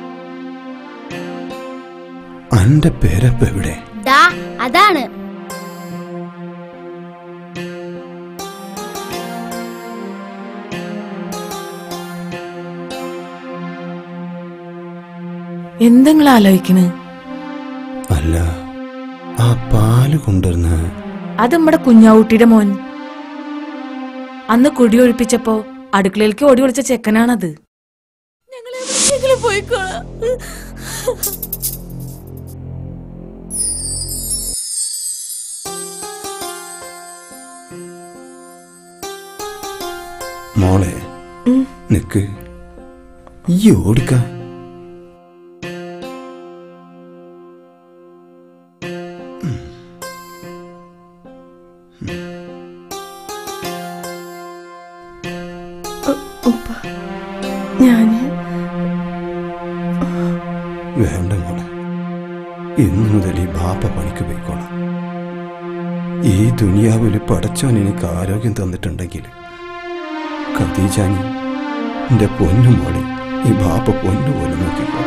അന്റെ പേരപ്പ എവിടെ ദാ അതാണ് എന്തെങ്കിലും ആലോചിക്കണ് അല്ല ആ പാല് കൊണ്ടുവരുന്ന അത് നമ്മുടെ കുഞ്ഞാവുട്ടിയുടെ മോൻ അന്ന് കുടി ഒഴിപ്പിച്ചപ്പോ അടുക്കളയിലേക്ക് ഓടി വിളിച്ച ചെക്കനാണത് പോയിക്കോളാം മോളെ നിക്ക് ഈ ഓടിക്ക ഞാന് വേണ്ട മോളെ ഇന്നു മുതൽ ഈ ബാപ്പ പണിക്ക് പോയിക്കോളാം ഈ ദുനിയാവിൽ പടച്ചോൻ എനിക്ക് ആരോഗ്യം തന്നിട്ടുണ്ടെങ്കിൽ ഖദീജാനി എന്റെ പൊന്നു മോളെ ഈ ബാപ്പ പൊന്നു പോലെ നോക്കിക്കോളാം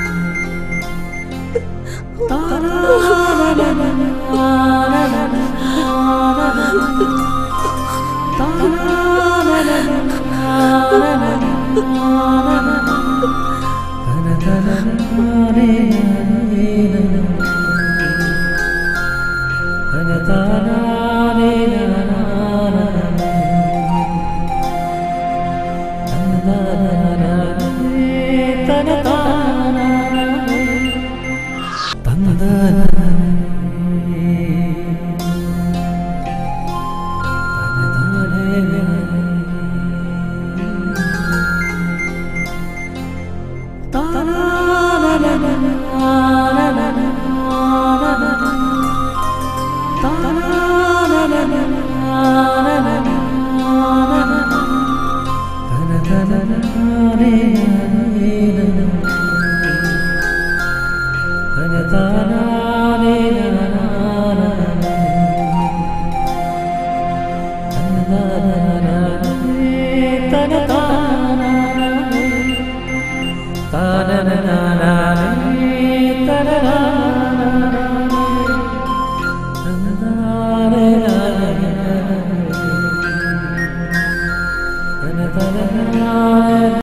ആ ഞാനേ